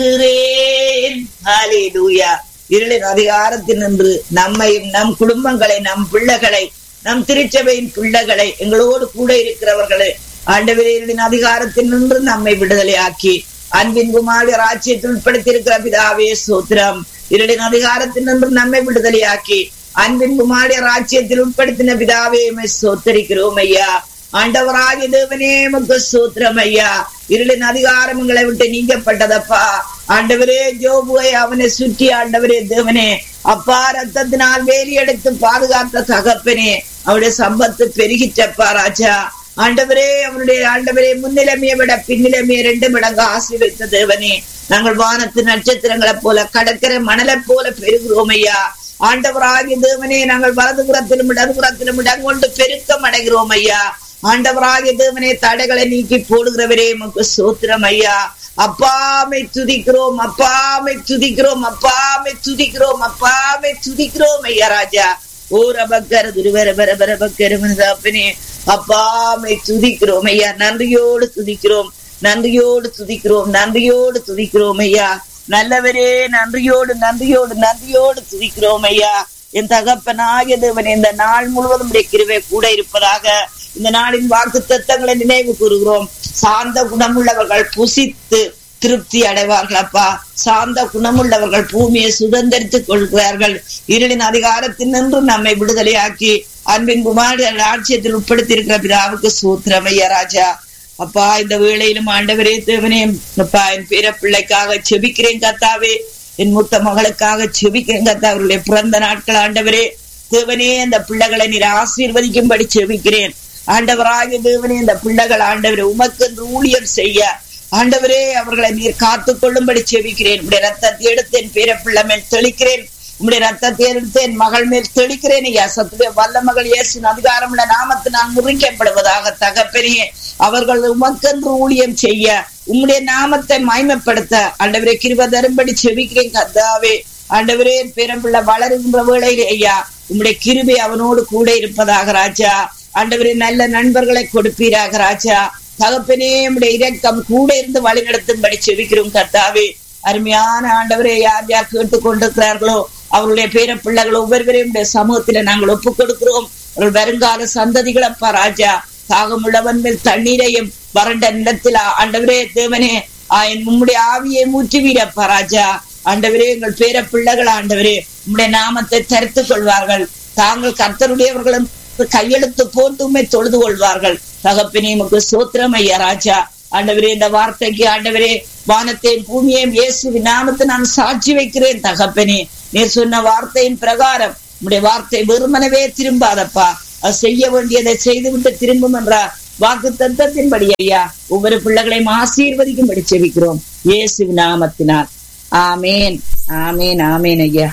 ஹalleluya இருளின் அதிகாரத்தில் நின்று நம்மையும் நம் குடும்பங்களை நம் பிள்ளைகளை நம் திருச்சபையின் பிள்ளைகளை எங்களோடு கூட இருக்கிறவர்களை ஆண்டவரே இருளின் அதிகாரத்தில் நின்று நம்மை விடுதலையாக்கி அன்பின் குமாரி ராஜ்யத்தில் உட்படுத்தியிருக்கிற பிதாவே சோத்திரம் இருளின் அதிகாரத்தில் நின்று நம்மை விடுதலையாக்கி அன்பின் குமாரி ராஜ்யத்தில் உட்படுத்தின பிதாவே சோத்தரிக்கிறோம் ஐயா ஆண்டவராகிய தேவனே முக சூத்திரம் ஐயா இருளின் அதிகாரங்களை விட்டு நீங்கப்பட்டதப்பா ஆண்டவரே ஜோபுவை அவனை சுற்றி ஆண்டவரே தேவனே அப்பா ரத்தத்தினால் வேலி எடுத்து பாதுகாத்த தகப்பனே அவருடைய சம்பத்து பெருகிச்சப்பா ராஜா ஆண்டவரே அவனுடைய ஆண்டவரே முன்னிலைமையை விட பின்னிலைமையை ரெண்டு மடங்கு ஆசீர்வித்த தேவனே நாங்கள் வானத்து நட்சத்திரங்களை போல கடற்கரை மணலை போல பெருகிறோம் ஐயா ஆண்டவராகிய தேவனே நாங்கள் வலதுபுறத்திலும் இடதுபுறத்திலும் இடங்கொண்டு பெருக்கம் அடைகிறோம் ஐயா ஆண்டவராகிய தேவனே தடைகளை நீக்கி போடுகிறவரே உமக்கு சோத்திரம் ஐயா அப்பாமை துதிக்கிறோம் அப்பாமை துதிக்கிறோம் அப்பாமை துதிக்கிறோம் அப்பாமை துதிக்கிறோம் ஐயா ராஜா ஓ ரபக்கர துருவர பர பர பக்கரமனதாப்பனே அப்பாமை துதிக்கிறோம் ஐயா நன்றியோடு துதிக்கிறோம் நன்றியோடு துதிக்கிறோம் நன்றியோடு துதிக்கிறோம் ஐயா நல்லவரே நன்றியோடு நன்றியோடு நன்றியோடு துதிக்கிறோம் ஐயா என் தகப்பனாகிய தேவன் இந்த நாள் முழுவதும் கிருவை கூட இருப்பதாக இந்த நாளின் வாக்கு தத்தங்களை நினைவு கூறுகிறோம் சார்ந்த குணமுள்ளவர்கள் புசித்து திருப்தி அடைவார்கள் அப்பா சார்ந்த குணமுள்ளவர்கள் பூமியை சுதந்திரித்துக் கொள்கிறார்கள் இருளின் அதிகாரத்தில் நின்று நம்மை விடுதலையாக்கி அன்பின் குமார் ராட்சியத்தில் உட்படுத்தியிருக்கிற பிதாவுக்கு சூத்திரமையா ராஜா அப்பா இந்த வேளையிலும் ஆண்டவரே தேவனே அப்பா என் பேர பிள்ளைக்காக செபிக்கிறேன் கத்தாவே என் மூத்த மகளுக்காக செபிக்கிறேன் கத்தா அவருடைய பிறந்த நாட்கள் ஆண்டவரே தேவனே அந்த பிள்ளைகளை நீர் ஆசீர்வதிக்கும்படி செபிக்கிறேன் ஆண்டவராகிய தேவனே இந்த பிள்ளைகள் ஆண்டவரே உமக்கு என்று ஊழியம் செய்ய ஆண்டவரே அவர்களை நீர் காத்து கொள்ளும்படி செவிக்கிறேன் உடைய ரத்தத்தை எடுத்து என் பேர பிள்ளை மேல் தெளிக்கிறேன் உம்முடைய ரத்தத்தை எடுத்து என் மகள் மேல் தெளிக்கிறேன் ஐயா சத்துடைய வல்ல மகள் இயேசின் அதிகாரமுள்ள நாமத்து நான் முறிக்கப்படுவதாக தகப்பெரிய அவர்கள் உமக்கென்று ஊழியம் செய்ய உம்முடைய நாமத்தை மாய்மைப்படுத்த ஆண்டவரே கிருப தரும்படி செவிக்கிறேன் கத்தாவே ஆண்டவரே பேரம்பிள்ளை வளருகின்ற வேளையில் ஐயா உம்முடைய கிருபை அவனோடு கூட இருப்பதாக ராஜா ஆண்டவரே நல்ல நண்பர்களை கொடுப்பீராக ராஜா தகப்பனே உடைய இரக்கம் கூட இருந்து வழி நடத்தும்படி செவிக்கிறோம் கர்த்தாவே அருமையான ஆண்டவரே யார் யார் கேட்டுக் கொண்டிருக்கிறார்களோ அவருடைய பேர பிள்ளைகள் ஒவ்வொருவரையும் சமூகத்தில நாங்கள் ஒப்புக் கொடுக்கிறோம் அவர்கள் வருங்கால சந்ததிகளப்பா ராஜா தாகமுள்ளவன் மேல் தண்ணீரையும் வறண்ட நிலத்தில் ஆண்டவரே தேவனே உம்முடைய ஆவியை மூற்றுவீரப்பா ராஜா ஆண்டவரே எங்கள் பேர பிள்ளைகள் ஆண்டவரே உம்முடைய நாமத்தை தரித்துக் கொள்வார்கள் தாங்கள் கர்த்தருடையவர்களும் கையெழுத்து போட்டுமே தொழுது கொள்வார்கள் தகப்பினே உமக்கு சோத்திரம் ஐயா ராஜா ஆண்டவரே இந்த வார்த்தைக்கு ஆண்டவரே வானத்தையும் பூமியையும் இயேசு நாமத்தை நான் சாட்சி வைக்கிறேன் தகப்பனே நீர் சொன்ன வார்த்தையின் பிரகாரம் உடைய வார்த்தை வெறுமனவே திரும்பாதப்பா அது செய்ய வேண்டியதை செய்துவிட்டு திரும்பும் என்ற வாக்கு தத்தத்தின்படி ஐயா ஒவ்வொரு பிள்ளைகளையும் ஆசீர்வதிக்கும்படி செவிக்கிறோம் இயேசு நாமத்தினால் ஆமேன் ஆமேன் ஆமேன் ஐயா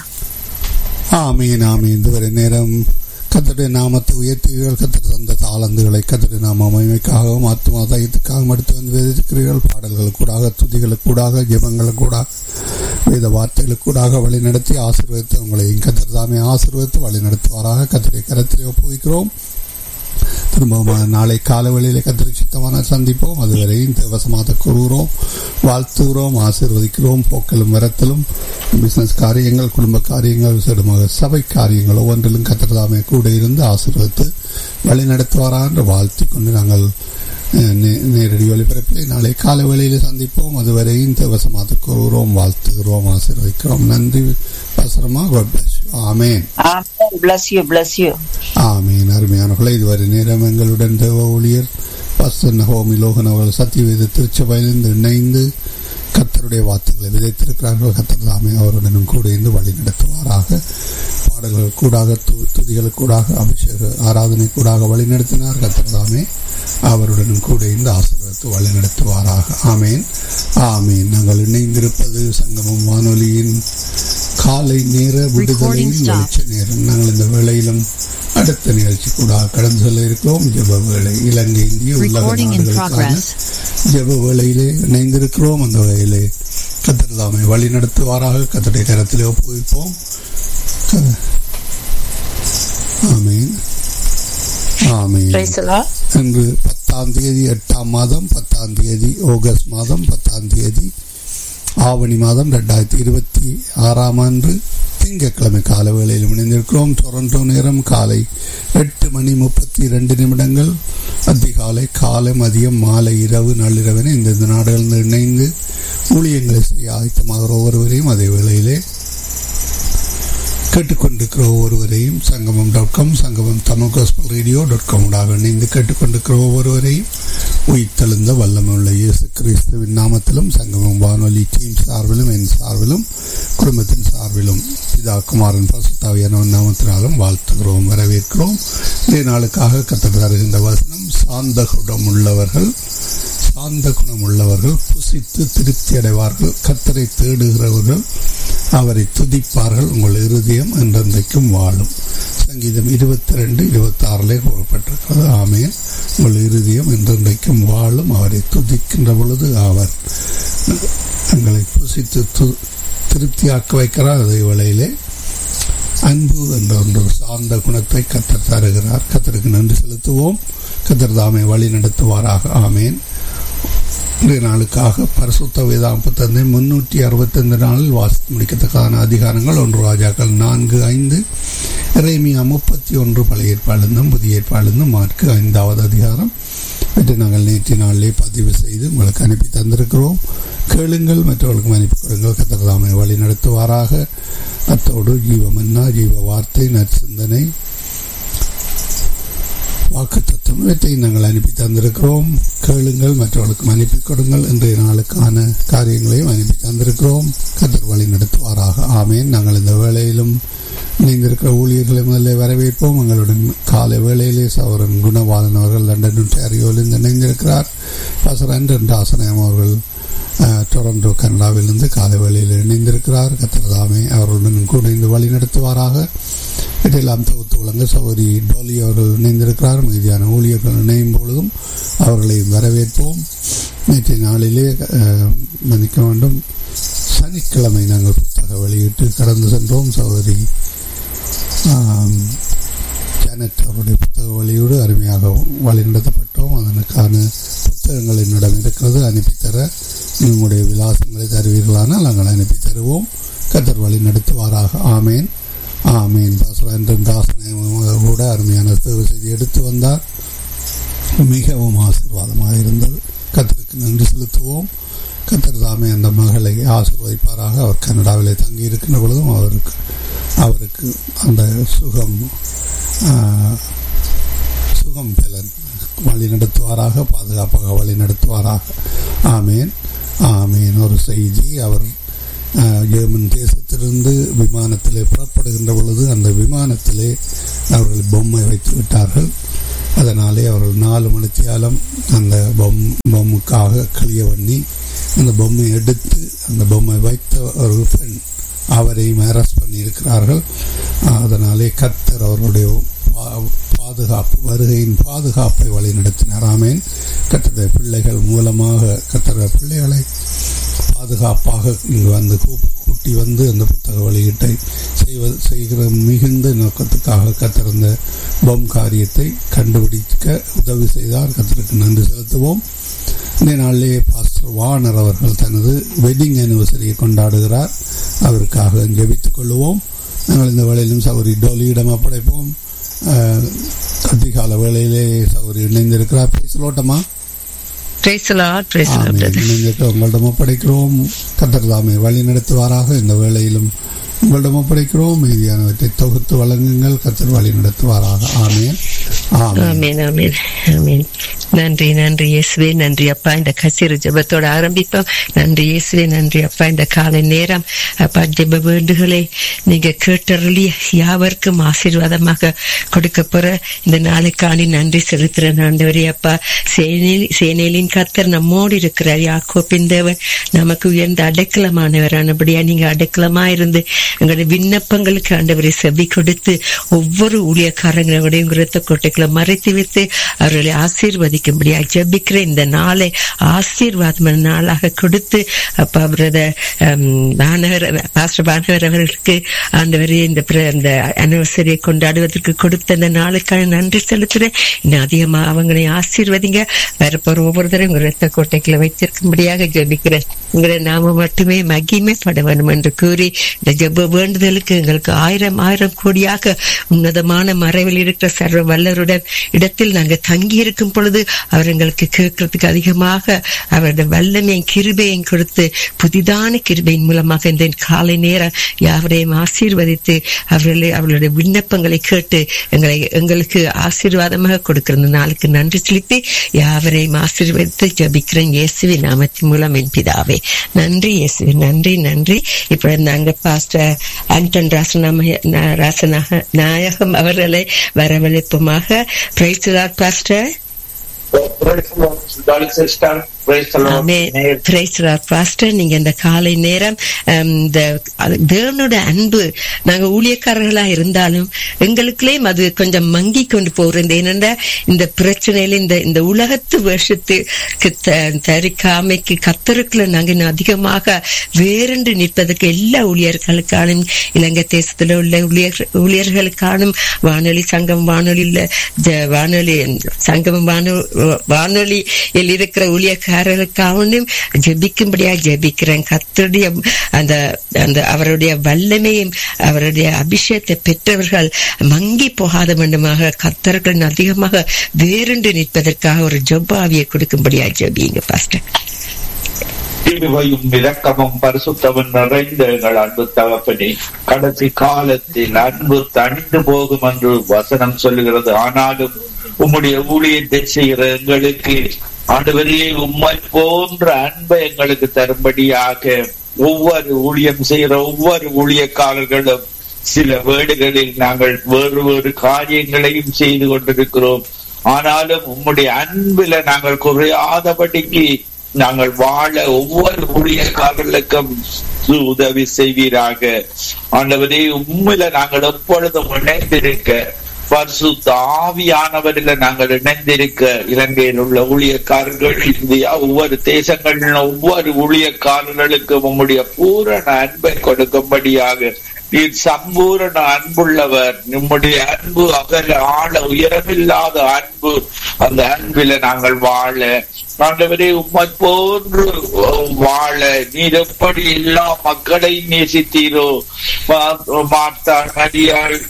ஆமீன் ஆமீன் இதுவரை நேரம் கத்தருடைய நாமத்தை உயர்த்துகிறீர்கள் கத்தர் தந்த தாளந்துகளை கத்தருடைய நாம மகிமைக்காகவும் ஆத்மா தயத்துக்காகவும் எடுத்து வந்து வேதிக்கிறீர்கள் பாடல்களுக்கூடாக துதிகளுக்கூடாக ஜெபங்களுக்கூடாக வேத வார்த்தைகளுக்கூடாக வழி நடத்தி ஆசீர்வதித்து உங்களையும் கத்தர் தாமே ஆசீர்வதித்து வழி நடத்துவாராக கத்தருடைய கரத்திலே ஒப்புவிக்கிறோம் திரும்பவும் நாளை காலவெளியிலே கத்திரி சித்தமான சந்திப்போம் அதுவரையும் தேவசமாக கூறுகிறோம் வாழ்த்துகிறோம் ஆசீர்வதிக்கிறோம் போக்கலும் வரத்திலும் பிசினஸ் காரியங்கள் குடும்ப காரியங்கள் விசேடமாக சபை காரியங்கள் ஒவ்வொன்றிலும் கத்திரதாமே கூட இருந்து ஆசீர்வதித்து வழி நடத்துவாரா என்று வாழ்த்தி கொண்டு நாங்கள் நேரடி ஒளிபரப்பிலே நாளை கால வேளையில் சந்திப்போம் அதுவரையும் தேவசமாக கூறுகிறோம் வாழ்த்துகிறோம் ஆசீர்வதிக்கிறோம் நன்றி அவசரமா ஆமேன் ஆமீன் அருமையானவர்களே இதுவரை நேரம் எங்களுடன் தேவ ஊழியர் பஸ்தன் ஹோமி லோகன் அவர்கள் சத்தியவேத திருச்சபையிலிருந்து இணைந்து கத்தருடைய வார்த்தைகளை விதைத்திருக்கிறார்கள் கத்தர் தாமே அவருடனும் கூட இருந்து வழி நடத்துவாராக பாடல்கள் கூடாக துதிகள் கூடாக அபிஷேக ஆராதனை கூடாக வழி நடத்தினார் கத்தர் தாமே அவருடனும் கூட இருந்து ஆசீர்வதித்து வழி நடத்துவாராக ஆமேன் ஆமீன் நாங்கள் இணைந்திருப்பது சங்கமம் வானொலியின் காலை நேர விடுதலையின் வெளிச்ச நேரம் நாங்கள் இந்த வேளையிலும் அடுத்த நிகழ்ச்சி கூட கடந்து செல்ல இருக்கிறோம் ஜெப வேலை இலங்கை இந்திய உலக நாடுகளுக்கான ஜெப வேலையிலே இணைந்திருக்கிறோம் அந்த வேலையிலே கத்திரதாமை வழி நடத்துவாராக கத்தடைய கரத்திலே ஒப்புவிப்போம் ஆமீன் ஆமீன் இன்று பத்தாம் தேதி எட்டாம் மாதம் பத்தாம் தேதி ஆகஸ்ட் மாதம் பத்தாம் தேதி ஆவணி மாதம் ரெண்டாயிரத்தி இருபத்தி ஆறாம் ஆண்டு திங்கட்கிழமை கால வேளையில் இணைந்திருக்கிறோம் டொரண்டோ நேரம் காலை எட்டு மணி முப்பத்தி இரண்டு நிமிடங்கள் அதிகாலை காலை மதியம் மாலை இரவு நள்ளிரவென இந்தந்த நாடுகளில் இணைந்து ஊழியங்களை செய்ய ஆயத்தமாகிற ஒவ்வொருவரையும் அதே வேளையிலே கேட்டுக்கொண்டிருக்கிற ஒவ்வொருவரையும் சங்கமம் dot com Sangamam Tamil gospel radio dot காமோடாக இணைந்து கேட்டுக்கொண்டிருக்கிற ஒவ்வொருவரையும் உயிர்த்தெழுந்த வல்லமுள்ள இயேசு கிறிஸ்துவின் நாமத்திலும் சங்கமம் வானொலி டீம் சார்பிலும் என் சார்பிலும் குடும்பத்தின் சார்பிலும் பிதா குமாரன் பசுத்தாவியானவன் நாமத்தினாலும் வாழ்த்துகிறோம் வரவேற்கிறோம் இதே நாளுக்காக கத்தர் தருகின்ற வசனம் சாந்த குணம் உள்ளவர்கள் சாந்த குணம் உள்ளவர்கள் புசித்து திருப்தி அடைவார்கள் கத்தரை தேடுகிறவர்கள் அவரை துதிப்பார்கள் உங்கள் இருதயம் என்றென்றைக்கும் வாழும் சங்கீதம் இருபத்தி ரெண்டு இருபத்தி ஆறிலே கூறப்பட்டிருக்கிறது ஆமேன் உங்கள் இருதயம் என்றென்றைக்கும் வாழும் அவரை துதிக்கின்ற பொழுது அவர் எங்களை புசித்து திருப்தியாக்க வைக்கிறார் அதே வேளையிலே அன்பு என்ற ஒன்று சார்ந்த குணத்தை கத்தர் தருகிறார் கத்தருக்கு நன்றி செலுத்துவோம் கத்தர் தாமை வழி நடத்துவாராக ஆமேன் இன்றைய நாளுக்காக பரிசுத்த வேதாம் புத்தகத்தை முன்னூற்றி அறுபத்தைந்து நாளில் வாசித்து முடிக்கத்தக்கான அதிகாரங்கள் ஒன்று ராஜாக்கள் நான்கு ஐந்து ரேமியா முப்பத்தி ஒன்று பழைய ஏற்பாடுந்தும் புதிய ஏற்பாடுந்தும் மார்க்கு ஐந்தாவது அதிகாரம் இன்று நாங்கள் நேற்று நாளிலே பதிவு செய்து உங்களுக்கு அனுப்பி தந்திருக்கிறோம் கேளுங்கள் மற்றவர்களுக்கும் அனுப்பி கொடுங்கள் கத்திரதாமை வழி நடத்துவாராக அத்தோடு ஜீவமன்னா ஜீவ வார்த்தை நற்சிந்தனை வாக்கு தத்துவம் இவற்றை நாங்கள் அனுப்பி தந்திருக்கிறோம் கேளுங்கள் மற்றவர்களுக்கும் அனுப்பி கொடுங்கள் இன்றைய நாளுக்கான காரியங்களையும் அனுப்பி தந்திருக்கிறோம் கத்தர் வழி நடத்துவாராக ஆமேன் நாங்கள் இந்த வேளையிலும் இணைந்திருக்கிற ஊழியர்களை முதல்ல வரவேற்போம் எங்களுடன் காலை வேளையிலே சவரன் குணவாதன் அவர்கள் லண்டன் ஒன்டாரியோவிலிருந்து இணைந்திருக்கிறார் பாசர் அன்றன் ஆசனம் அவர்கள் டொரண்டோ கனடாவிலிருந்து காலை வேளையில் இணைந்திருக்கிறார் கத்திரதாமே அவர்களுடன் கூட இந்த வழி நடத்துவாராக இதெல்லாம் தொகுத்து வழங்க சகோதரி டோலி அவர்கள் இணைந்திருக்கிறார் மீதியான ஊழியர்கள் இணையும் பொழுதும் அவர்களை வரவேற்போம் நேற்றைய நாளிலே மன்னிக்க வேண்டும் சனிக்கிழமை நாங்கள் புத்தக வெளியிட்டு கடந்து சென்றோம் சகோதரி ஜானட் அவருடைய புத்தக வழியோடு அருமையாக வழிநடத்தப்பட்டோம் அதற்கான புத்தகங்கள் என்னிடம் இருக்கிறது அனுப்பித்தர உங்களுடைய விலாசங்களை தருவீர்களானால் நாங்கள் அனுப்பி தருவோம் கத்தர் வழி நடத்துவாராக ஆமேன் ஆமேன் பாசன் தாசனை கூட அருமையான தேர்வு செய்தி எடுத்து வந்தார் மிகவும் ஆசீர்வாதமாக இருந்தது கத்தருக்கு நன்றி செலுத்துவோம் கத்தர் தாமே அந்த மகளை ஆசீர்வதிப்பாராக அவர் கனடாவிலே தங்கி இருக்கின்ற பொழுதும் அவருக்கு அவருக்கு அந்த சுகம் சுகம் பலன் வழி நடத்துவாராக பாதுகாப்பாக வழி நடத்துவாராக ஆமேன் ஆமேன் ஒரு செய்தி அவர் ஜெர்மன் தேசத்திலிருந்து விமானத்திலே புறப்படுகின்ற பொழுது அந்த விமானத்திலே அவர்கள் பொம்மை வைத்து விட்டார்கள் அதனாலே அவர்கள் நாலு மணித்தியாலம் அந்த பொம் பொம்முக்காக கிளிய பண்ணி அந்த பொம்மை எடுத்து அந்த பொம்மை வைத்த ஒரு பெண் அவரையும் அரெஸ்ட் பண்ணி இருக்கிறார்கள் அதனாலே கத்தர் அவர்களுடைய பாதுகாப்பு வருகையின் பாதுகாப்பை வழிநடத்தினார் ஆமேன் கத்தர பிள்ளைகள் மூலமாக கத்தர பிள்ளைகளை பாதுகாப்பாக இங்கு வந்து கூட்டி வந்து அந்த புத்தக வெளியீட்டை செய்வது செய்கிற மிகுந்த நோக்கத்துக்காக கத்திருந்த பொம் காரியத்தை கண்டுபிடிக்க உதவி செய்தார் கத்தருக்கு நன்றி செலுத்துவோம் இந்த நாளிலே பாஸ்டர் வானர் அவர்கள் தனது வெட்டிங் அனிவர்சரியை கொண்டாடுகிறார் அவருக்காக ஜெபித்துக் கொள்வோம் நாங்கள் இந்த வேளையிலும் சௌரி டோலியிடம் ஒப்படைப்போம் அதிகால வேளையிலே சௌரி இணைந்திருக்கிறார் பேசலோட்டமா உங்களிடம் ஒப்படைக்கிறோம் கத்தர் தாமே வழி நடத்துவாராக இந்த வேளையிலும் உங்களிடம் ஒப்படைக்கிறோம் மீதியானவற்றை தொகுத்து வழங்குங்கள் கத்தர் வழி நடத்துவாராக ஆமேன் ஆமேன் ஆமேன் ஆமேன் நன்றி நன்றி இயேசுவே நன்றி அப்பா இந்த கசிறு ஜபத்தோட ஆரம்பிப்போம் நன்றி இயேசுவே நன்றி அப்பா இந்த காலை நேரம் அப்பா ஜெப வேண்டுகளை நீங்க கேட்டருளி யாவருக்கும் ஆசீர்வாதமாக கொடுக்க போற இந்த நாளைக்காணி நன்றி செலுத்துற ஆண்டவரே அப்பா சேனேலின் கத்தர் நம்மோடு இருக்கிறார் யாக்கோப்பின் தேவன் நமக்கு உயர்ந்த அடைக்கலமானவரானபடியா நீங்க அடைக்கலமா இருந்து எங்களுடைய விண்ணப்பங்களுக்கு ஆண்டவரை செவி கொடுத்து ஒவ்வொரு ஊழியக்காரங்களுடைய இரத்த கோட்டைகளை மறைத்து வைத்து அவர்களை ஆசீர்வதிக்கும்படியா ஜெபிக்கிறேன் இந்த நாளை ஆசீர்வாதமான நாளாக கொடுத்து அப்பா பிரதர் பானகர் பாஸ்டர் பானகர் அவர்களுக்கு ஆண்டவரே இந்த பிர- இந்த அனிவர்சரியை கொண்டாடுவதற்கு கொடுத்த இந்த நாளுக்காக நன்றி செலுத்துறேன் இன்னும் அதிகமா அவங்களை ஆசீர்வதிங்க வரப்போற ஒவ்வொருத்தரும் உங்க ரத்த கோட்டைக்குள்ள வைத்திருக்கும்படியாக ஜெபிக்கிறேன் உங்களை நாம மட்டுமே மகிமை பட வேண்டும் என்று கூறி இந்த ஜெப வேண்டுதலுக்கு எங்களுக்கு ஆயிரம் ஆயிரம் கோடியாக உன்னதமான மறைவில் இருக்கிற சர்வ வல்லருடன் இடத்தில் நாங்கள் தங்கி இருக்கும் பொழுது அவர் எங்களுக்கு கேட்கறதுக்கு அதிகமாக அவருடைய வல்லமையும் கிருபையும் கொடுத்து புதிதான கிருபையின் மூலமாக இந்த காலை நேரம் யாவரையும் ஆசீர்வதித்து அவர்களை அவர்களுடைய விண்ணப்பங்களை கேட்டு எங்களை எங்களுக்கு ஆசீர்வாதமாக கொடுக்கிற இந்த நாளுக்கு நன்றி செலுத்தி யாவரையும் ஆசீர்வதித்து ஜபிக்கிறேன் இயேசுவின் நாமத்தின் மூலம் என் பிதாவே நன்றி இயேசுவி நன்றி நன்றி இப்ப நாங்க பாஸ்டர் ஆண்டன் ராசநாம ராசநாக நாயகம் அவர்களை வரவழைப்புமாக praise pastor Praise the Lord, darling sister. Praise the Lord. Amen praise pastor நீங்க இந்த காலை நேரம் ஹம், இந்த அது தேவனோட அன்பு நாங்க ஊழியக்காரர்களா இருந்தாலும் எங்களுக்குள்ளே அது கொஞ்சம் மங்கி கொண்டு போறது ஏனென்றா இந்த பிரச்சனையில இந்த இந்த உலகத்து வருஷத்துக்கு த- தரிக்காமைக்கு கத்தருக்குள்ள நாங்க இன்னும் அதிகமாக வேறென்று நிற்பதற்கு எல்லா ஊழியர்களுக்கானும் இலங்கை தேசத்துல உள்ள ஊழியர் ஊழியர்களுக்கானும் வானொலி சங்கம் வானொலியில ஜ- வானொலி சங்கம் வானொ வானொலியில் இருக்கிற ஊழியக்காரர்களுக்காகவும் ஜெபிக்கும்படியா ஜெபிக்கிறேன் கத்தருடைய அந்த அந்த அவருடைய வல்லமையும் அவருடைய அபிஷேகத்தை பெற்றவர்கள் மங்கி போகாத வேண்டுமாக கத்தர்கள் அதிகமாக வேறுண்டு நிற்பதற்காக ஒரு ஜொப்பாவியை கொடுக்கும்படியா ஜெபிங்க பாஸ்டர் கிருபையும் இரக்கமும் பரிசுத்தமும் நிறைந்த எங்கள் அன்பு தகப்பனே கடைசி காலத்தில் அன்பு தணிந்து போகும் என்று வசனம் சொல்லுகிறது ஆனாலும் உம்முடைய ஊழியத்தை செய்கிற எங்களுக்கு ஆண்டவரே உம்மை போன்ற அன்பை எங்களுக்கு தரும்படியாக ஒவ்வொரு ஊழியம் செய்கிற ஒவ்வொரு ஊழியக்காரர்களும் சில வேடுகளில் நாங்கள் வேறு வேறு காரியங்களையும் செய்து கொண்டிருக்கிறோம் ஆனாலும் உம்முடைய அன்பில நாங்கள் குறையாதபடிக்கு நாங்கள் வாழ ஒவ்வொரு ஊழியக்காரர்களுக்கும் உதவி செய்வீராக ஆண்டவரே உண்மையில நாங்கள் எப்பொழுதும் இணைந்திருக்க பரிசுத்த ஆவியானவரில் நாங்கள் இணைந்திருக்க இலங்கையில் உள்ள ஊழியக்காரர்கள் இந்தியா ஒவ்வொரு தேசங்களில் ஒவ்வொரு ஊழியக்காரர்களுக்கும் உம்முடைய பூரண அன்பை கொடுக்கும்படியாக நீர் சம்பூரண அன்புள்ளவர் நம்முடைய அன்பு அகல ஆழ உயரமில்லாத அன்பு அந்த அன்பில நாங்கள் வாழ ஆண்டவரே உம்மை போன்று வாழ நீர் எப்படி எல்லா மக்களை நேசித்தீரோ மா- மார்த்தாள் மரியாள்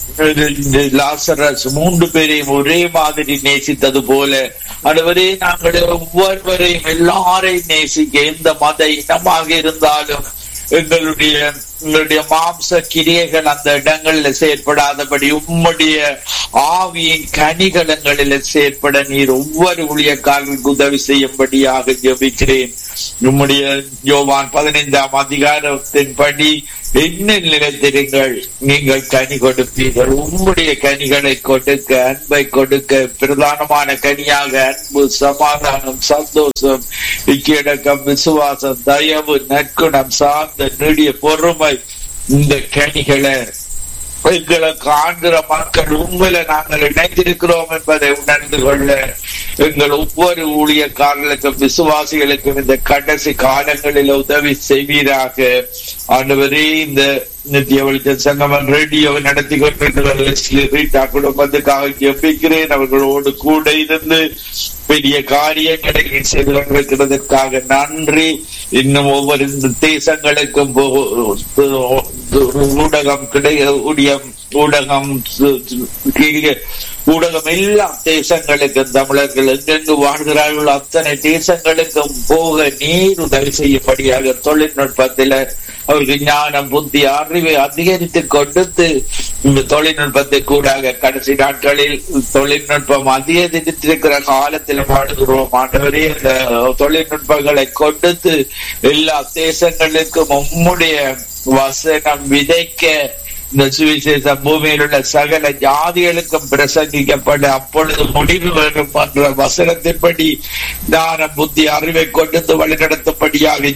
இந்த லாசரஸ் மூன்று பேரையும் ஒரே மாதிரி நேசித்தது போல ஆண்டவரே நாங்கள் ஒவ்வொருவரையும் எல்லாரையும் நேசிக்க எந்த மத இனமாக இருந்தாலும் எங்களுடைய எங்களுடைய மாம்ச கிரியைகள் அந்த இடங்கள்ல செயற்படாதபடி உம்முடைய ஆவியின் கனிகளங்களில் செயற்பட நீர் ஒவ்வொரு ஊழியக்காரர்களுக்கு உதவி செய்யும்படியாக ஜெபிக்கிறேன் உம்முடைய யோவான் பதினைந்தாம் அதிகாரத்தின்படி என்ன நிலைத்திருங்கள் நீங்கள் கனி கொடுப்பீர்கள் உம்முடைய கனிகளை கொடுக்க அன்பை கொடுக்க பிரதானமான கனியாக அன்பு சமாதானம் சந்தோஷம் இக்கிடக்கம் விசுவாசம் தயவு நற்குணம் சார்ந்த நெடிய பொறுமை இந்த கனிகளை எங்களை காண்கிற மக்கள் உண்மையில நாங்கள் இணைந்திருக்கிறோம் என்பதை உணர்ந்து கொள்ள எங்கள் ஒவ்வொரு ஊழியக்காரர்களுக்கும் விசுவாசிகளுக்கும் இந்த கடைசி காலங்களில் உதவி செய்வீராக ஆண்டவரே இந்த நித்திய வெளிச்சம் சங்கமம் ரேடியோ நடத்தி கொண்டிருக்கிற லெஸ்லி ரீட்டா குடும்பத்துக்காக ஜெபிக்கிறேன் அவர்களோடு கூட இருந்து பெரிய காரியங்களை செய்து கொண்டிருக்கிறதற்காக நன்றி இன்னும் ஒவ்வொரு இந்த தேசங்களுக்கும் போ- ஊடகம் கிடை ஊழியம் ஊடகம் சு- சு- கீழே- ஊடகம் எல்லா தேசங்களுக்கும் தமிழர்கள் எங்கெங்கு வாழ்கிறார்களோ அத்தனை தேசங்களுக்கும் போக நீர் உதவி செய்யும்படியாக தொழில்நுட்பத்தில அவருக்கு ஞானம் புத்தி அறிவை அதிகரித்து கொடுத்து இந்த தொழில்நுட்பத்தை கூடாக கடைசி நாட்களில் தொழில்நுட்பம் அதிகரித்திருக்கிற காலத்தில் வாழ்கிறோம் ஆண்டவரே இந்த தொழில்நுட்பங்களை கொடுத்து எல்லா தேசங்களுக்கும் உம்முடைய வசனம் விதைக்க இந்த சுவிசேஷம் பூமியில் உள்ள சகல ஜாதிகளுக்கும் பிரசங்கிக்கப்பட அப்பொழுது முடிவு வரும் என்ற வசனத்தின்படி ஞான புத்தி அறிவை கொண்டு வழிநடத்தபடியாக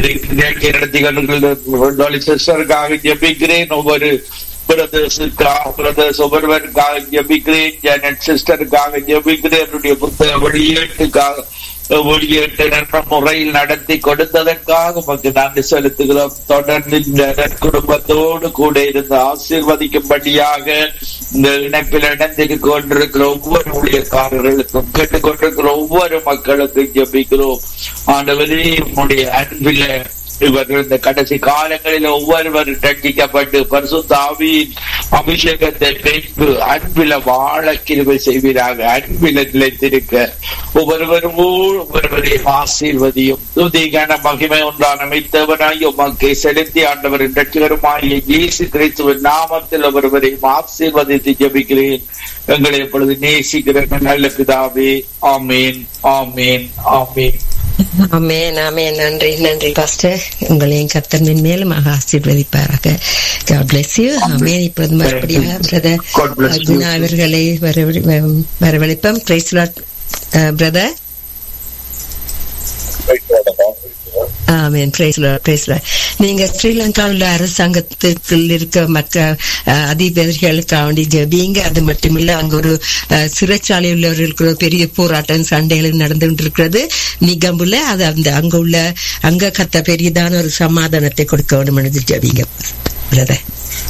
ஜபிக்கிறேன் சிஸ்டருக்காக ஜபிக்கிறேன் ஒவ்வொரு பிரதேசத்துக்காக பிரதேச ஒவ்வொருவருக்காக ஜபிக்கிறேன் ஜெனட் சிஸ்டருக்காக ஜபிக்கிறேன் என்னுடைய புத்தக வெளியீட்டுக்காக வெளியீட்டு நல்ல முறையில் நடத்தி கொடுத்ததற்காக உமக்கு நன்றி செலுத்துகிறோம் தொடர்ந்து இந்த குடும்பத்தோடு கூட இருந்து ஆசீர்வதிக்கும்படியாக இந்த இணைப்பில் இணைந்து கொண்டிருக்கிற ஒவ்வொரு ஊழியக்காரர்களுக்கும் கேட்டுக்கொண்டிருக்கிற ஒவ்வொரு மக்களுக்கும் ஜபிக்கிறோம் ஆண்டவரே உங்களுடைய அன்பில இவர்கள் இந்த கடைசி காலங்களில் ஒவ்வொருவரும் ரட்சிக்கப்பட்டு பரிசுத்த ஆவியின் அபிஷேகத்தை பெற்று அன்பில வாழ கிருபை செய்வீராக அன்பில நிலைத்திருக்க ஒவ்வொருவரும் ஒவ்வொருவரையும் ஆசீர்வதியும் துதிகான மகிமை ஒன்றான மித்தவனாய் உமக்கை செலுத்தி ஆண்டவரின் ரட்சிகருமாகிய இயேசு கிறிஸ்துவின் நாமத்தில் ஒருவரையும் ஆசீர்வதித்து ஜபிக்கிறேன் எங்களை எப்பொழுது நேசிக்கிற நல்ல பிதாவே ஆமேன் ஆமேன் ஆமேன் ஆமென் ஆமென் நன்றி நன்றி பாஸ்டர் உங்களையும் கத்தர் மேலும் ஆசீர்வதிப்பாராக God bless you ஆமென் இப்பொழுது மறுபடியாக brother God bless you. Guna அவர்களை வரவழி- வ- வரவழைப்போம் praise brother amen praise praise நீங்க ஸ்ரீலங்காவில் அரசாங்கத்துக்குள் இருக்க மற்ற அஹ், அதிபர்களுக்காக வேண்டி ஜெபிங்க அது மட்டுமில்ல அங்க ஒரு அஹ், சிறைச்சாலை உள்ளவர்களுக்கு ஒரு பெரிய போராட்டம் சண்டைகள் நடந்து கொண்டிருக்கிறது நிகம்புல அது அந்த அங்க உள்ள அங்க கத்த பெரியதான ஒரு சமாதானத்தை கொடுக்க வேண்டும் என்று ஜெபிங்க பிரதர்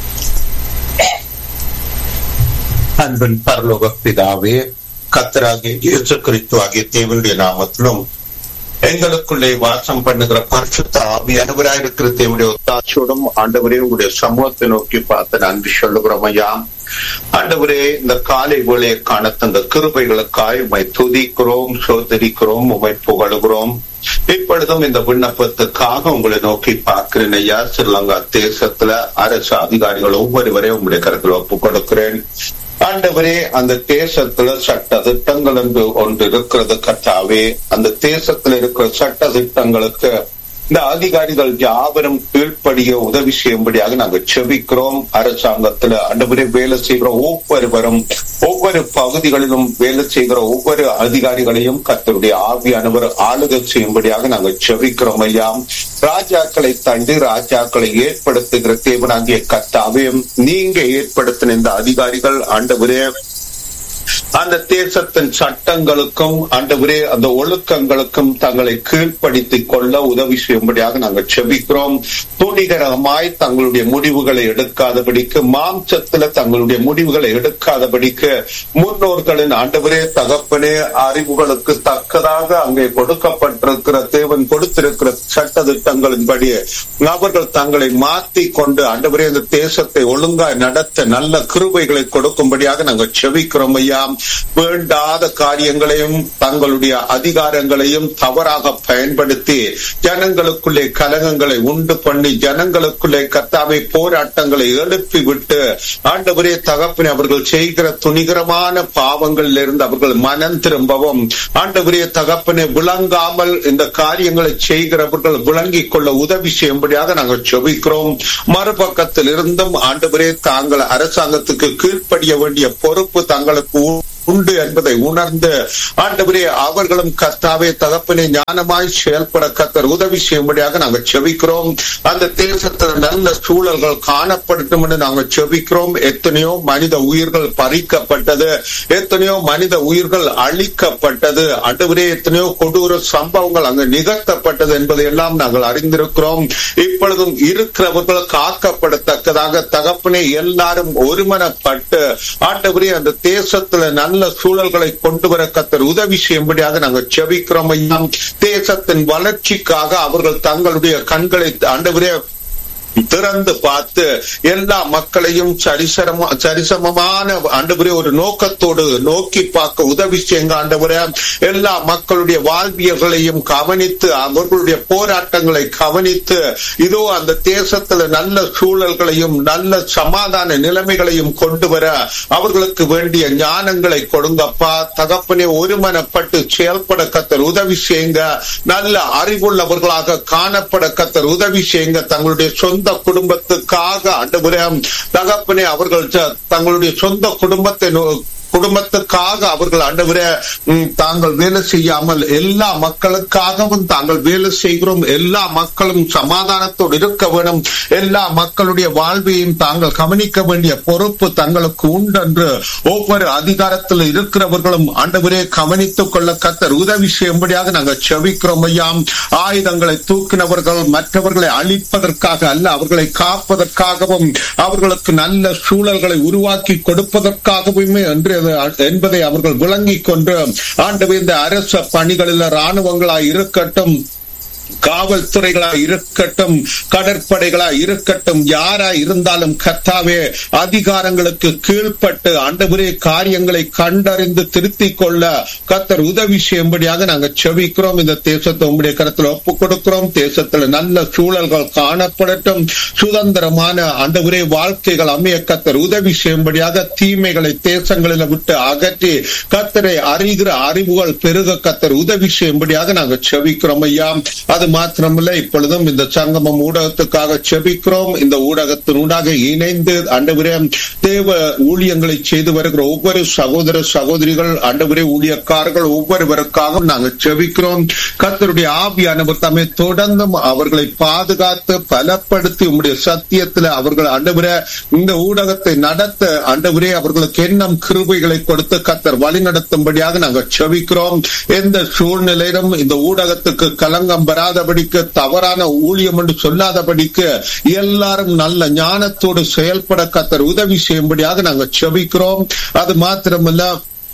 அன்பின் பரலோக பிதாவே கத்தராகிய இயேசு கிறிஸ்து ஆகிய தேவனுடைய நாமத்திலும் எங்களுக்குள்ளே வாசம் பண்ணுகிற பரிசுத்த ஆவியானவராயிருக்கிற தேவனுடைய ஒத்தாட்சியோடும் ஆண்டவரே உங்களுடைய சமூகத்தை நோக்கி பார்த்து நன்றி சொல்லுகிறோம் ஐயா ஆண்டவரே இந்த காலை வேளையை காண தந்த கிருபைகளுக்காய் உமை துதிக்கிறோம் சோதரிக்கிறோம் உமை புகழுகிறோம் இப்பொழுதும் இந்த விண்ணப்பத்துக்காக உங்களை நோக்கி பார்க்கிறேன் ஐயா ஸ்ரீலங்கா தேசத்துல அரசு அதிகாரிகள் ஒவ்வொருவரையும் உங்களுடைய கருத்தில் ஒப்புக் கொடுக்கிறேன் ஆண்டவரே அந்த தேசத்துல சட்ட திட்டங்கள் என்று ஒன்று இருக்கிறது கர்த்தாவே அந்த தேசத்துல இருக்கிற சட்ட திட்டங்களுக்கு இந்த அதிகாரிகள் யாவரும் கீழ்ப்படிய உதவி செய்யும்படியாக நாங்கள் செபிக்கிறோம் அரசாங்கத்துல ஆண்டவரே வேலை செய்கிற ஒவ்வொருவரும் ஒவ்வொரு பகுதிகளிலும் வேலை செய்கிற ஒவ்வொரு அதிகாரிகளையும் கர்த்தருடைய ஆவியானவர் ஆளுகை செய்யும்படியாக நாங்கள் செபிக்கிறோம் ஐயா ராஜாக்களை தண்டு ராஜாக்களை ஏற்படுத்துகிற தேவனாகிய கர்த்தாவே நீங்க ஏற்படுத்தின இந்த அதிகாரிகள் ஆண்டவரே அந்த தேசத்தின் சட்டங்களுக்கும் ஆண்டவரே அந்த ஒழுக்கங்களுக்கும் தங்களை கீழ்ப்படுத்திக் கொள்ள உதவி செய்யும்படியாக நாங்கள் செபிக்கிறோம் துணிகரமாய் தங்களுடைய முடிவுகளை எடுக்காதபடிக்கு மாம்சத்துல தங்களுடைய முடிவுகளை எடுக்காதபடிக்கு முன்னோர்களின் ஆண்டவரே தகப்பனே அறிவுகளுக்கு தக்கதாக அங்கே கொடுக்கப்பட்டிருக்கிற தேவன் கொடுத்திருக்கிற சட்ட திட்டங்களின்படி அவர்கள் தங்களை மாற்றி கொண்டு ஆண்டவரே இந்த தேசத்தை ஒழுங்காய் நடத்த நல்ல கிருபைகளை கொடுக்கும்படியாக நாங்கள் செபிக்கிறோம் ஐயா வேண்டாத காரியங்களையும் தங்களுடைய அதிகாரங்களையும் தவறாக பயன்படுத்தி ஜனங்களுக்குள்ளே கலகங்களை உண்டு பண்ணி ஜனங்களுக்குள்ளே கத்தாவை போராட்டங்களை எழுப்பி விட்டு ஆண்டவரே தகப்பினை அவர்கள் செய்கிற துணிகரமான பாவங்களில் இருந்து அவர்கள் மனம் திரும்பவும் ஆண்டவரே தகப்பனை விளங்காமல் இந்த காரியங்களை செய்கிறவர்கள் விளங்கிக் கொள்ள உதவி செய்யும்படியாக நாங்கள் செபிக்கிறோம் மறுபக்கத்தில் இருந்தும் ஆண்டவரே தாங்கள் அரசாங்கத்துக்கு கீழ்ப்படிய வேண்டிய பொறுப்பு தங்களுக்கு உண்டு என்பதை உணர்ந்து ஆண்டவரே அவர்களும் கர்த்தாவே தகப்பனை ஞானமாய் செயல்பட கத்தர் உதவி செய்யும்படியாக நாங்கள் செபிக்கிறோம் அந்த தேசத்தில் நல்ல சூழல்கள் காணப்படட்டும் என்று நாங்கள் செபிக்கிறோம் எத்தனையோ மனித உயிர்கள் பறிக்கப்பட்டது எத்தனையோ மனித உயிர்கள் அழிக்கப்பட்டது ஆண்டவரே எத்தனையோ கொடூர சம்பவங்கள் அங்கு நிகழ்த்தப்பட்டது என்பதை எல்லாம் நாங்கள் அறிந்திருக்கிறோம் இப்பொழுதும் இருக்கிறவர்கள் காக்கப்படத்தக்கதாக தகப்பனே எல்லாரும் ஒருமனப்பட்டு ஆண்டவரே அந்த தேசத்துல நல்ல சூழல்களை கொண்டு வர கத்தர் உதவி செய்யும்படியாக நாங்கள் செபிக்கிறோம் ஐயா தேசத்தின் வளர்ச்சிக்காக அவர்கள் தங்களுடைய கண்களை ஆண்டவரே திறந்து பார்த்து எல்லா மக்களையும் சரிசரமா சரிசமமான ஆண்டவரே ஒரு நோக்கத்தோடு நோக்கி பார்க்க உதவி செய்யுங்க ஆண்டவரே எல்லா மக்களுடைய வாழ்வியல்களையும் கவனித்து அவர்களுடைய போராட்டங்களை கவனித்து இதோ அந்த தேசத்துல நல்ல சூழல்களையும் நல்ல சமாதான நிலைமைகளையும் கொண்டு வர அவர்களுக்கு வேண்டிய ஞானங்களை கொடுங்கப்பா தகப்பனே ஒருமனப்பட்டு செயல்பட கத்தர் உதவி செய்யுங்க நல்ல அறிவுள்ளவர்களாக காணப்பட கத்தர் உதவி செய்யுங்க தங்களுடைய சொந்த சொந்த குடும்பத்துக்காக ஆண்டவரே தகப்பனே அவர்கள் ச- தங்களுடைய சொந்த குடும்பத்தை நோ- குடும்பத்துக்காக அவர்கள் ஆண்டவரே ம், தாங்கள் வேலை செய்யாமல் எல்லா மக்களுக்காகவும் தாங்கள் வேலை செய்கிறோம் எல்லா மக்களும் சமாதானத்தோடு இருக்க வேண்டும் எல்லா மக்களுடைய வாழ்வையும் தாங்கள் கவனிக்க வேண்டிய பொறுப்பு தங்களுக்கு உண்டென்று ஒவ்வொரு அதிகாரத்தில் இருக்கிறவர்களும் ஆண்டவரே கவனித்துக் கொள்ள கத்தர் உதவி செய்யும்படியாக நாங்கள் செவிக்கிறோம் ஐயாம் ஆயுதங்களை தூக்கினவர்கள் மற்றவர்களை அழிப்பதற்காக அல்ல அவர்களை காப்பதற்காகவும் அவர்களுக்கு நல்ல சூழல்களை உருவாக்கி கொடுப்பதற்காகவுமே என்று அது- என்பதை அவர்கள் விளங்கிக் கொண்டு ஆண்டவே இந்த அரச பணிகளில் ராணுவங்களாய் இருக்கட்டும் காவல்துறைகளா இருக்கட்டும் கடற்படைகளா இருக்கட்டும் யாரா இருந்தாலும் கத்தாவே அதிகாரங்களுக்கு கீழ்ப்பட்டு ஆண்டவரே காரியங்களை கண்டறிந்து திருத்திக் கொள்ள கத்தர் உதவி செய்யும்படியாக நாங்கள் செவிக்கிறோம் இந்த தேசத்தை உங்களுடைய கருத்தில் ஒப்புக் கொடுக்கிறோம் தேசத்துல நல்ல சூழல்கள் காணப்படட்டும் சுதந்திரமான ஆண்டவரே வாழ்க்கைகள் அமைய கத்தர் உதவி செய்யும்படியாக தீமைகளை தேசங்களில் விட்டு அகற்றி கத்தரை அறிகிற அறிவுகள் பெருக கத்தர் உதவி செய்யும்படியாக நாங்கள் செவிக்கிறோம் ஐயா அது மாத்திரமல்ல இப்பொழுதும் இந்த சங்கமம் ஊடகத்துக்காக செபிக்கிறோம் இந்த ஊடகத்தினூடாக இணைந்து ஆண்டவரே தேவ ஊழியங்களை செய்து வருகிற ஒவ்வொரு சகோதர சகோதரிகள் ஆண்டவரே ஊழியக்காரர்கள் ஒவ்வொருவருக்காக நாங்கள் செபிக்கிறோம் கர்த்தருடைய ஆவியானவர் தம்மை தொடர்ந்தும் அவர்களை பாதுகாத்து பலப்படுத்தி உம்முடைய சத்தியத்துல அவர்கள் ஆண்டவரே இந்த ஊடகத்தை நடத்த ஆண்டவரே அவர்களுக்கு எண்ணம் கிருபைகளை கொடுத்து கத்தர் வழி நடத்தும்படியாக நாங்கள் செபிக்கிறோம் எந்த சூழ்நிலையிலும் இந்த ஊடகத்துக்கு கலங்கம் வராதபடிக்கு தவறான ஊழியம் என்று சொல்லாதபடிக்கு எல்லாரும் நல்ல ஞானத்தோடு செயல்பட கத்தர் உதவி செய்யும்படியாக நாங்கள் செபிக்கிறோம் அது மாத்திரமல்ல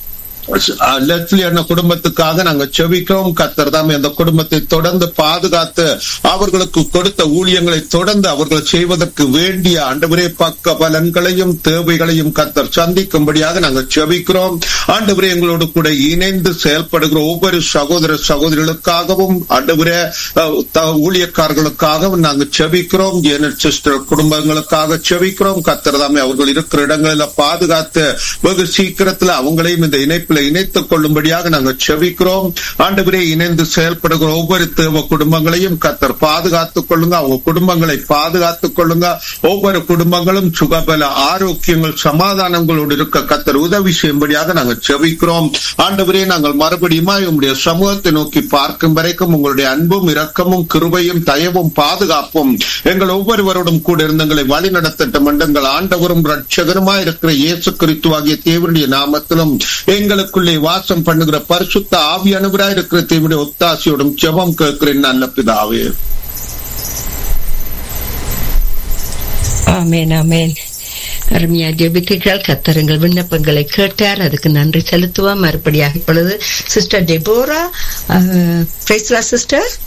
லெட்லி அண்ண குடும்பத்துக்காக நாங்க செபிக்கிறோம் கத்தர் தாமே அந்த குடும்பத்தை தொடர்ந்து பாதுகாத்து அவர்களுக்கு கொடுத்த ஊழியங்களை தொடர்ந்து அவர்கள் செய்வதற்கு வேண்டிய ஆண்டவரே பக்க பலன்களையும் தேவைகளையும் கத்தர் சந்திக்கும்படியாக நாங்கள் செபிக்கிறோம் ஆண்டவரே எங்களோடு கூட இணைந்து செயல்படுகிற ஒவ்வொரு சகோதர சகோதரிகளுக்காகவும் ஆண்டவரே அஹ், த- ஊழியக்காரர்களுக்காகவும் நாங்கள் செபிக்கிறோம் ஜேனட் சிஸ்டர் குடும்பங்களுக்காக செபிக்கிறோம் கத்தர் தாமே அவர்கள் இருக்கிற இடங்களில் பாதுகாத்து வெகு சீக்கிரத்தில் அவங்களையும் இந்த இணைப்பில் இணைத்துக் கொள்ளும்படியாக நாங்கள் செபிக்கிறோம் ஆண்டவரே இணைந்து செயல்படுகிற ஒவ்வொரு தேவ குடும்பங்களையும் கத்தர் பாதுகாத்துக் கொள்ளுங்க அவங்க குடும்பங்களை பாதுகாத்துக் கொள்ளுங்க ஒவ்வொரு குடும்பங்களும் சுகபல ஆரோக்கியங்கள் சமாதானங்களோடு இருக்க கத்தர் உதவி செய்யும்படியாக நாங்கள் செபிக்கிறோம் ஆண்டவரே நாங்கள் மறுபடியும் உங்களுடைய சமூகத்தை நோக்கி பார்க்கும் வரைக்கும் உங்களுடைய அன்பும் இரக்கமும் கிருபையும் தயவும் பாதுகாப்பும் எங்கள் ஒவ்வொருவரோடும் கூட இருந்தங்களை வழி நடத்தட்டும் என்று எங்கள் ஆண்டவரும் ரட்சகருமாய் இருக்கிற இயேசு கிறிஸ்துவாகிய தேவனுடைய நாமத்திலும் எங்களுக்குள்ளே வாசம் பண்ணுகிற பரிசுத்த ஆவியானவராய் இருக்கிற தேவனுடைய ஒத்தாசையோடும் ஜெபம் கேட்கிறேன் நல்ல பிதாவே ஆமேன் ஆமேன் அருமையா ஜெபித்தீர்கள் கத்தருங்கள் விண்ணப்பங்களை கேட்டார் அதுக்கு நன்றி செலுத்துவோம் மறுபடியாக இப்பொழுது sister Deborah sister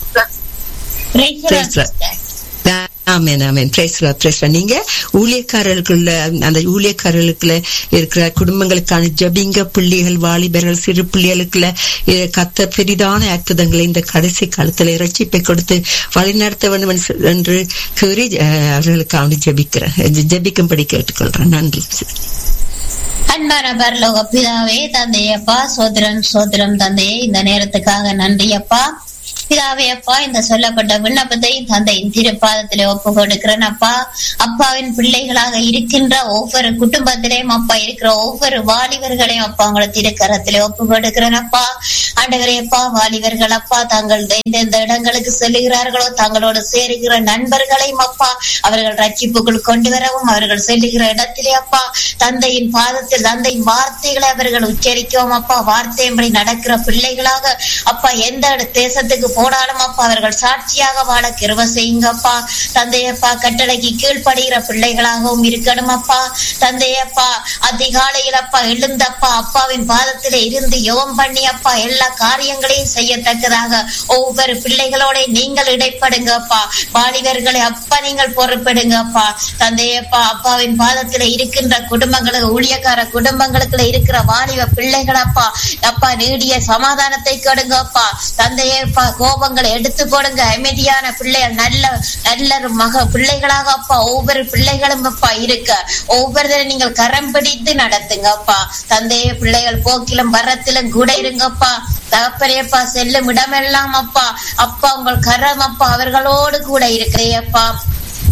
amen amen Priscilla Priscilla நீங்க ஊழியக்காரர்களுக்குள்ள அந்த ஊழியக்காரர்களுக்குள்ள இருக்கிற குடும்பங்களுக்கான ஜபிங்க பிள்ளைகள் வாலிபர்கள் சிறு பிள்ளைகளுக்குள்ள இ- கத்த பெரிதான அற்புதங்களை இந்த கடைசி காலத்துல ரட்சிப்பை கொடுத்து வழிநடத்த வேண்டும் என்று சொ- என்று கூறி அஹ், அவர்களுக்காக ஜபிக்கிறேன் ஜபிக்கும்படி கேட்டுக்கொள்றேன் நன்றி அன்பான பரலோக பிதாவே தந்தையப்பா சோதரம் சோதரம் தந்தையே இந்த நேரத்துக்காக நன்றி அப்பா பிதாவே அப்பா இந்த சொல்லப்பட்ட விண்ணப்பத்தை தந்தையின் திருப்பாதத்திலே ஒப்பு கொடுக்கிறேன் அப்பா அப்பாவின் பிள்ளைகளாக இருக்கின்ற ஒவ்வொரு குடும்பத்திலையும் அப்பா இருக்கிற ஒவ்வொரு வாலிபர்களையும் அப்பா உங்களை திருக்கரத்திலே ஒப்பு கொடுக்கிறேன் அப்பா ஆண்டவரே அப்பா வாலிபர்கள் அப்பா தாங்கள் எந்தெந்த இடங்களுக்கு செல்லுகிறார்களோ தங்களோடு சேருகிற நண்பர்களையும் அப்பா அவர்கள் ரட்சிப்புக்குள் கொண்டு வரவும் அவர்கள் செல்லுகிற இடத்திலே அப்பா தந்தையின் பாதத்தில் தந்தையின் வார்த்தைகளை அவர்கள் உச்சரிக்கவும் அப்பா வார்த்தையின்படி நடக்கிற பிள்ளைகளாக அப்பா எந்த இட- தேசத்துக்கு போனாலும் அப்பா அவர்கள் சாட்சியாக வாழ கிருப செய்யுங்க அப்பா தந்தையப்பா கட்டளைக்கு கீழ்ப்படுகிற பிள்ளைகளாகவும் இருக்கணும் அப்பா தந்தையப்பா அதிகாலையில் அப்பா எழுந்தப்பா அப்பாவின் பாதத்திலே இருந்து யோகம் பண்ணி அப்பா எல்லா காரியங்களையும் செய்யத்தக்கதாக ஒவ்வொரு பிள்ளைகளோட நீங்கள் இடைப்படுங்க அப்பா வாலிபர்களை அப்பா நீங்கள் பொறுப்படுங்க அப்பா தந்தையப்பா அப்பாவின் பாதத்துல இருக்கின்ற குடும்பங்களுக்கு ஊழியக்கார குடும்பங்களுக்குள்ள இருக்கிற வாலிப பிள்ளைகள் அப்பா அப்பா நீடிய சமாதானத்தை கொடுங்க அப்பா தந்தையப்பா கோபங்களை எடுத்து கொடுங்க அமைதியான பிள்ளைகள் நல்ல நல்ல ஒரு மக பிள்ளைகளாக அப்பா ஒவ்வொரு பிள்ளைகளும் அப்பா இருக்க ஒவ்வொருத்தரும் நீங்கள் கரம் பிடித்து நடத்துங்க அப்பா தந்தைய பிள்ளைகள் போக்கிலும் வரத்திலும் கூட இருங்கப்பா தகப்பரையப்பா செல்லும் இடமெல்லாம் அப்பா அப்பா உங்கள் கரம் அப்பா அவர்களோடு கூட இருக்கிறேயப்பா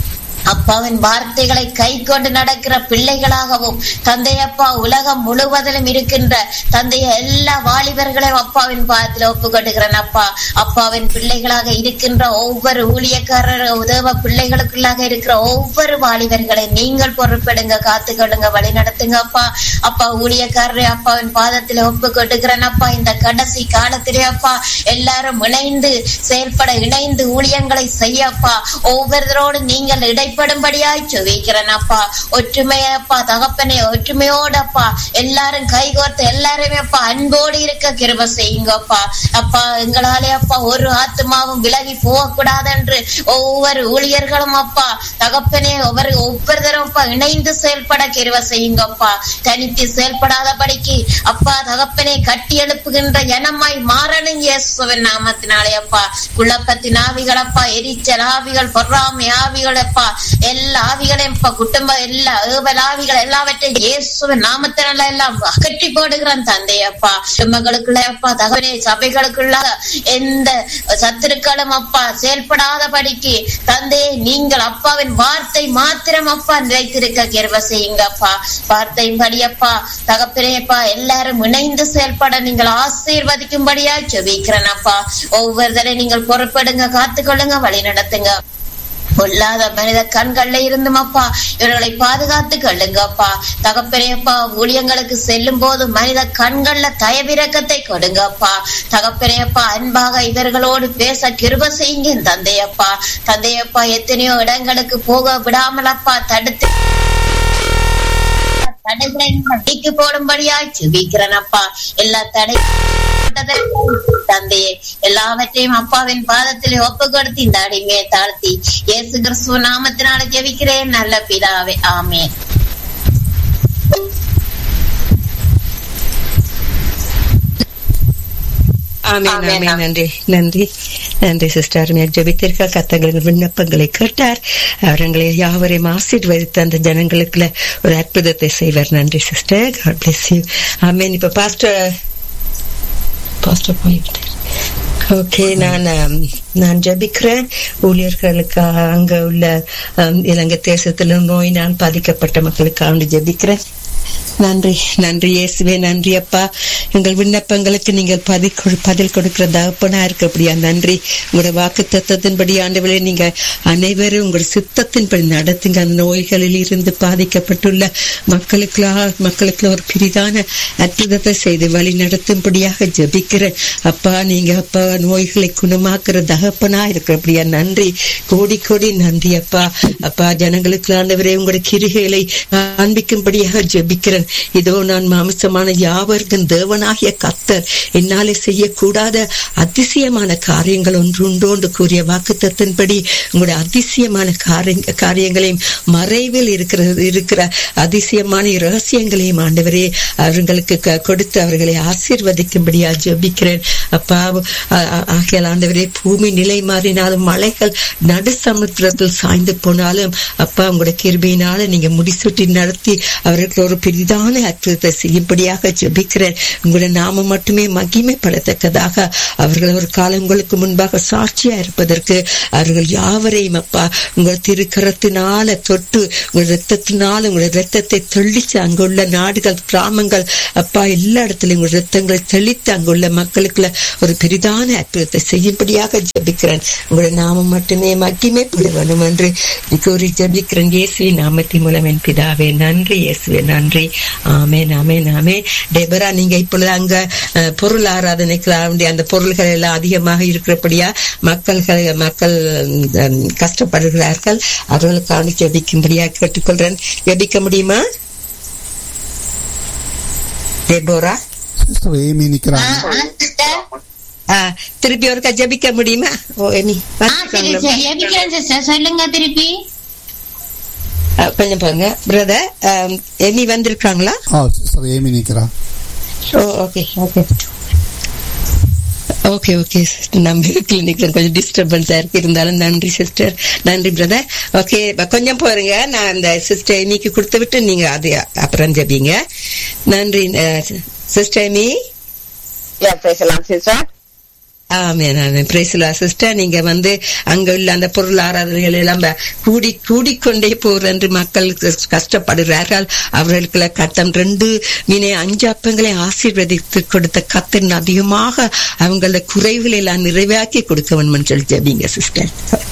அப்பாவின் வார்த்தைகளை கை கொண்டு நடக்கிற பிள்ளைகளாகவும் தந்தையப்பா உலகம் முழுவதிலும் இருக்கின்ற தந்தைய எல்லா வாலிபர்களையும் அப்பாவின் பாதத்தில் ஒப்பு கொண்டுகிறேன் அப்பா அப்பாவின் பிள்ளைகளாக இருக்கின்ற ஒவ்வொரு ஊழியக்காரர் உதவ பிள்ளைகளுக்குள்ளாக இருக்கிற ஒவ்வொரு வாலிபர்களை நீங்கள் பொறுப்பெடுங்க காத்துக்கொள்ளுங்க வழி நடத்துங்க அப்பா அப்பா ஊழியக்காரரை அப்பாவின் பாதத்தில் ஒப்பு கொண்டுகிறேன் அப்பா இந்த கடைசி காலத்திலே அப்பா எல்லாரும் இணைந்து செயல்பட இணைந்து ஊழியங்களை செய்யப்பா ஒவ்வொருத்தரோடு நீங்கள் இடைப்படும்படியாய் சுவிக்கிறேன் அப்பா ஒற்றுமையா அப்பா தகப்பனே ஒற்றுமையோடு அப்பா எல்லாரும் கைகோர்த்து எல்லாருமே அப்பா அன்போடு இருக்க கிருப செய்யுங்க அப்பா அப்பா எங்களாலே அப்பா ஒரு ஆத்மாவும் விலகி போகக்கூடாது என்று ஒவ்வொரு ஊழியர்களும் அப்பா தகப்பனே ஒவ்வொரு ஒவ்வொருத்தரும் அப்பா இணைந்து செயல்பட கிருப செய்யுங்க அப்பா தனித்து செயல்படாதபடிக்கு அப்பா தகப்பனே கட்டி எழுப்புகின்ற ஜனமாய் மாறணும் இயேசுவின் நாமத்தினாலே அப்பா குழப்பத்தின் ஆவிகள் அப்பா எரிச்சல் ஆவிகள் பொறாமை ஆவிகள் அப்பா எல்லா ஆவிகளையும் அப்பா குடும்ப எல்லா ஏவல் ஆவிகள் எல்லாவற்றையும் இயேசுவின் நாமத்தினால எல்லாம் அகற்றி போடுகிறான் தந்தை அப்பா குடும்பங்களுக்குள்ள அப்பா தகவனே சபைகளுக்குள்ள எந்த சத்துருக்களும் அப்பா செயல்படாதபடிக்கு தந்தையை நீங்கள் அப்பாவின் வார்த்தை மாத்திரம் அப்பா நிலைத்திருக்க கிருப செய்யுங்க அப்பா வார்த்தையின்படி அப்பா தகப்பினேப்பா எல்லாரும் இணைந்து செயல்பட நீங்கள் ஆசீர்வதிக்கும்படியா செபிக்கிறேன் அப்பா ஒவ்வொருத்தரை நீங்கள் பொறுப்படுங்க காத்துக்கொள்ளுங்க வழி நடத்துங்க பொல்லாத மனித கண்கள்ல இருந்தும் அப்பா இவர்களை பாதுகாத்து கொள்ளுங்கப்பா தகப்பனேப்பா ஊழியங்களுக்கு செல்லும் போது மனித கண்கள்ல தயவிரக்கத்தை கொடுங்கப்பா தகப்பனேப்பா அன்பாக இவர்களோடு பேச கிருப செய்யுங்க தந்தையப்பா தந்தையப்பா எத்தனையோ இடங்களுக்கு போக விடாமல் அப்பா தடுத்து தடைகளை நீக்கி போடும்படியா சுபிக்கிறேன் அப்பா எல்லா தடை தந்தையே எல்லாவற்றையும் அப்பாவின் பாதத்திலே ஒப்பு கொடுத்து இந்த அடிமையை தாழ்த்தி இயேசு கிறிஸ்துவ நாமத்தினால ஜெபிக்கிறேன் நல்ல பிதாவே ஆமே ஆமென் ஆமென் நன்றி நன்றி நன்றி சிஸ்டர் அருமையாக ஜெபித்திருக்க கத்தங்களின் விண்ணப்பங்களை கேட்டார் அவர்களை யாவரையும் ஆசீர்வதித்து அந்த ஜனங்களுக்குள்ள ஒரு அற்புதத்தை செய்வார் நன்றி sister God bless you amen இப்ப பாஸ்டர் பாஸ்டர் போய்விட்டார் ஓகே நான் நான் ஜபிக்கிறேன் ஊழியர்களுக்கு அங்க உள்ள இலங்கை தேசத்துல நோயினால் பாதிக்கப்பட்ட மக்களுக்காக ஜபிக்கிறேன் நன்றி நன்றி இயேசுவே நன்றி அப்பா எங்கள் விண்ணப்பங்களுக்கு நீங்கள் பதி பதில் கொடுக்கிற தகப்பனா இருக்கப்படியா நன்றி உங்களோட வாக்கு தத்துவத்தின்படி ஆண்டவர்களே நீங்க அனைவரும் உங்களோட சித்தத்தின்படி நடத்துங்க அந்த நோய்களில் இருந்து பாதிக்கப்பட்டுள்ள மக்களுக்கு மக்களுக்கு ஒரு பிரிதான அற்புதத்தை செய்து வழி நடத்தும்படியாக ஜபிக்கிறேன் அப்பா நீங்க அப்பா நோய்களை குணமாக்குற தகப்பனா இருக்கிறபடியா நன்றி கோடி கோடி நன்றி அப்பா அப்பா ஜனங்களுக்கு ஆண்டவரே உங்களோட கிரிகைகளை காண்பிக்கும்படியாக ஜபிக்கிறேன் இதோ நான் மாமிசமான யாவர்க்கும் தேவனாகிய கத்தர் என்னாலே செய்யக்கூடாத அதிசயமான காரியங்கள் ஒன்று உண்டோ என்று கூறிய வாக்குத்தத்தின்படி உங்களுடைய அதிசயமான காரியங்களையும் மறைவில் இருக்கிற இருக்கிற அதிசயமான ரகசியங்களையும் ஆண்டவரே அவர்களுக்கு கொடுத்து அவர்களை ஆசீர்வதிக்கும்படியா ஜபிக்கிறேன் அப்பா ஆகியால் ஆண்டவரே பூமி நிலை மாறினாலும் மலைகள் நடு சமுத்திரத்தில் சாய்ந்து போனாலும் அப்பா உங்களோட கிருபையினால நீங்க முடிசூட்டி நடத்தி அவர்களுக்கு ஒரு பெரிதான அற்புதத்தை செய்யும்படியாக ஜபிக்கிறேன் உங்களுடைய நாம மட்டுமே மகிமைப்படத்தக்கதாக அவர்கள் ஒரு காலம் உங்களுக்கு முன்பாக சாட்சியா இருப்பதற்கு அவர்கள் யாவரையும் அப்பா உங்கள் திருக்கரத்தினால தொட்டு உங்கள் ரத்தத்தினால உங்களுடைய ரத்தத்தை தெளிச்சு அங்குள்ள நாடுகள் கிராமங்கள் அப்பா எல்லா இடத்துலயும் உங்கள் ரத்தங்களை தெளித்து அங்குள்ள மக்களுக்குள்ள ஒரு பெரிதான அற்புதத்தை செய்யும்படியாக ஜபிக்கிறேன் உங்களுடைய நாமம் மட்டுமே மகிமைப்பட வேணும் என்று கூறி ஜபிக்கிறேன் இயேசுவி நாமத்தின் மூலம் என் பிதாவே நன்றி இயேசுவே நன்றி ஆமேன் ஆமேன் ஆமேன் டெபரா நீங்க இப்பொழுது அங்க பொருள் ஆராதனைக்கு அந்த பொருள்கள் எல்லாம் அதிகமாக இருக்கிறபடியா மக்கள்கள் மக்கள் கஷ்டப்படுகிறார்கள் அவர்களுக்கான ஜபிக்கும்படியா கேட்டுக்கொள்றேன் ஜபிக்க முடியுமா டெபோரா திருப்பி ஒருக்கா ஜபிக்க முடியுமா ஓ எமி சொல்லுங்க திருப்பி கொஞ்சம் பாருங்க பிரதர் எமி வந்திருக்காங்களா ஏமி நிக்கிறா oh okay okay okay okay sister நம்ம கிளினிக்ல கொஞ்சம் டிஸ்டர்பன்ஸா இருக்கு இருந்தாலும் நன்றி சிஸ்டர் நன்றி பிரதர் ஓகே கொஞ்சம் போருங்க நான் அந்த சிஸ்டர் எமிக்கு கொடுத்து விட்டு நீங்க அது அப்புறம் ஜபிங்க நன்றி சிஸ்டர் எமி பேசலாம் sister amen amen Priscilla sister நீங்க வந்து அங்க உள்ள அந்த பொருளாதாரங்கள் எல்லாம் ப- கூடி கூடிக்கொண்டே போகிற என்று மக்கள் கஷ்ட- கஷ்டப்படுகிறார்கள் அவர்களுக்கு கத்தம் ரெண்டு மீனே அஞ்சு அப்பங்களை ஆசீர்வதித்து கொடுத்த கத்தன் அதிகமாக அவங்கள குறைவுகளை எல்லாம் நிறைவாக்கி கொடுக்க வேண்டும் சொல்லி ஜெபிங்க சிஸ்டர்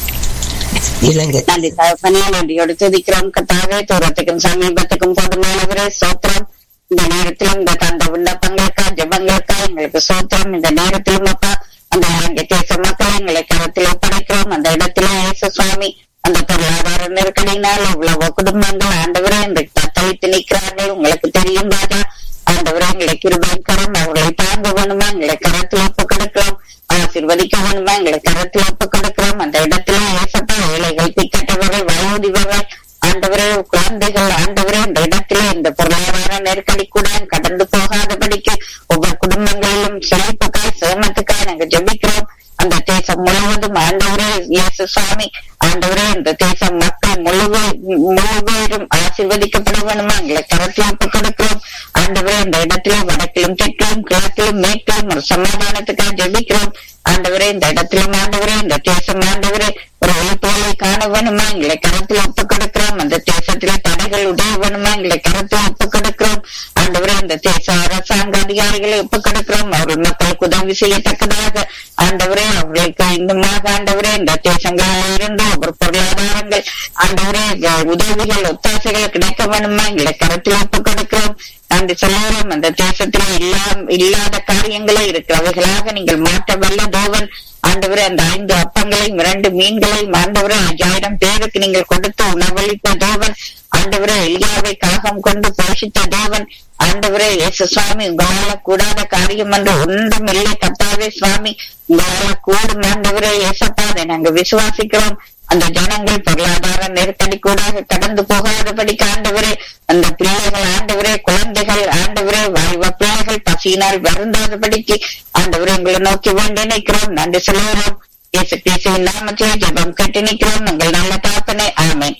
இலங்கை நன்றி தகப்பனே நன்றியோடு துதிக்கிறோம் கத்தாவே தூரத்துக்கும் சமீபத்துக்கும் போதுமானவரே சோத்திரம் இந்த நேரத்திலும் இந்த தந்த விண்ணப்பங்களுக்கா ஜெபங்களுக்கா எங்களுக்கு சோத்திரம் இந்த நேரத்திலும் அப்பா அந்த இலங்கை தேச மக்களை எங்களை கரத்தில் ஒப்படைக்கிறோம் அந்த இடத்துல இயேசு சுவாமி அந்த பொருளாதார நெருக்கடியினால் இவ்வளவு குடும்பங்கள் ஆண்டவரே என்று தத்தளித்து நிற்கிறார்கள் உங்களுக்கு தெரியும் ராஜா ஆண்டவரே எங்களை கிருபையின் கரம் அவர்களை தாங்க வேணுமா எங்களை கரத்தில் ஒப்பு கொடுக்கிறோம் ஆசீர்வதிக்க வேணுமா எங்களை கரத்தில் ஒப்பு கொடுக்கிறோம் அந்த இடத்துல ஏசப்பா ஏழைகள் திக்கட்டவர்கள் வயோதிபர்கள் ஆண்டவரே குழந்தைகள் ஆண்டவரே இந்த இடத்துல இந்த பொருளாதார நெருக்கடி கூட கடந்து போகாதபடிக்கு ஒவ்வொரு குடும்பங்களிலும் செழிப்புக்காய் சேமத்துக்காய் நாங்க ஜெபிக்கிறோம் அந்த தேசம் முழுவதும் ஆண்டவரே இயேசு சுவாமி ஆண்டவரே இந்த தேசம் மக்கள் முழுவ முழுவதும் ஆசீர்வதிக்கப்பட வேணுமா எங்களை கரத்தில் ஒப்பு கொடுக்கிறோம் ஆண்டவரே இந்த இடத்துல வடக்கிலும் தெற்கிலும் கிழக்கிலும் மேற்கிலும் ஒரு சமாதானத்துக்காக ஜெபிக்கிறோம் ஆண்டவரே இந்த இடத்திலும் ஆண்டவரே இந்த தேசம் ஆண்டவரே ஒரு ஒளிப்போலை காண வேணுமா எங்களை கரத்தில் ஒப்பு கொடுக்கிறோம் அந்த தேசத்துல தடைகள் உடைய வேணுமா எங்களை கரத்தில் ஒப்பு கொடுக்கிறோம் ஆண்டவரே இந்த தேச அரசாங்க அதிகாரிகளை ஒப்பு கொடுக்கிறோம் அவர்கள் மக்களுக்கு உதவி செய்யத்தக்கதாக ஆண்டவரே அவர்களுக்கு இன்னுமாக ஆண்டவரே இந்த தேசங்களில் இருந்து ஒரு பொருளாதாரங்கள் ஆண்டவரே உதவிகள் ஒத்தாசைகள் கிடைக்க வேணுமா எங்களை கரத்தில் ஒப்பு கொடுக்கிறோம் நன்றி சொல்லுகிறோம் அந்த தேசத்தில் இல்லா இல்லாத காரியங்களே இருக்கிறவைகளாக நீங்கள் மாற்ற வல்ல தேவன் ஆண்டவரே அந்த ஐந்து அப்பங்களையும் இரண்டு மீன்களையும் ஆண்டவரே ஐயாயிரம் பேருக்கு நீங்கள் கொடுத்து உணவளித்த தேவன் ஆண்டவரே எலியாவை காகம் கொண்டு போஷித்த தேவன் ஆண்டவரே இயேசு சுவாமி உங்களால கூடாத காரியம் என்று ஒன்றும் இல்லை கத்தாவே சுவாமி உங்களால கூடும் ஆண்டவரே இயேசப்பா அதை நாங்க விசுவாசிக்கிறோம் அந்த ஜனங்கள் பொருளாதார நெருக்கடி கூட கடந்து போகாதபடிக்கு ஆண்டவரே அந்த பிள்ளைகள் ஆண்டவரே குழந்தைகள் ஆண்டவரே வாய்வ பிள்ளைகள் பசியினால் வருந்தாதபடிக்கு ஆண்டவரே உங்களை நோக்கி வேண்டி நிற்கிறோம் நன்றி சொல்லுகிறோம் இயேசு கிறிஸ்துவின் நாமத்தில் ஜெபம் கட்டி நிற்கிறோம் உங்கள் நல்ல தாப்பனே ஆமென்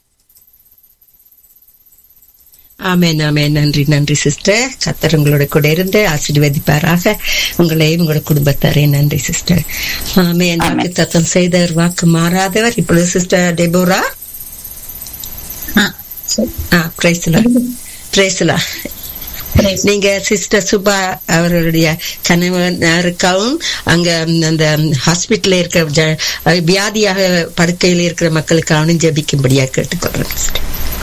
ஆமேன் ஆமேன் நன்றி நன்றி சிஸ்டர் கத்தர் உங்களோட கூட இருந்து ஆசீர்வதிப்பாராக உங்களையும் உங்களோட குடும்பத்தாரே நன்றி சிஸ்டர் ஆமேன் வாக்கு தத்தம் செய்தவர் வாக்கு மாறாதவர் இப்பொழுது சிஸ்டர் டெபோரா ஆ பிரைஸ்லா பிரைஸ்லா நீங்க சிஸ்டர் சுபா அவர்களுடைய கணவனருக்காகவும் அங்க அந்த ஹாஸ்பிட்டல்ல இருக்கிற ஜ- வியாதியாக படுக்கையில் இருக்கிற மக்களுக்காகவும் ஜெபிக்கும்படியா கேட்டுக்கொள்றேன் சிஸ்டர்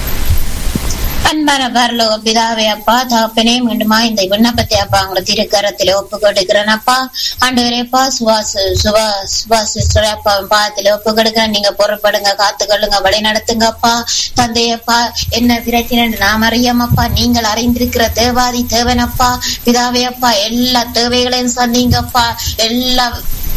அன்பான பரலோக பிதாவே அப்பா தகப்பனே மீண்டுமா இந்த விண்ணப்பத்தை அப்பா உங்களை திருக்கரத்திலே ஒப்பு கொடுக்கிறேன் அப்பா ஆண்டவரேப்பா சுவாஸ் சுபா சுபாஷ் சிஸ்டர் அப்பா பாதத்திலே ஒப்பு கொடுக்கிறேன் நீங்க பொறுப்படுங்க காத்துக்கொள்ளுங்க வழி நடத்துங்கப்பா தந்தையப்பா என்ன பிரச்சனை நாம் அறியாமப்பா நீங்கள் அறிந்திருக்கிற தேவாதி தேவனப்பா பிதாவே அப்பா எல்லா தேவைகளையும் சொன்னீங்கப்பா எல்லா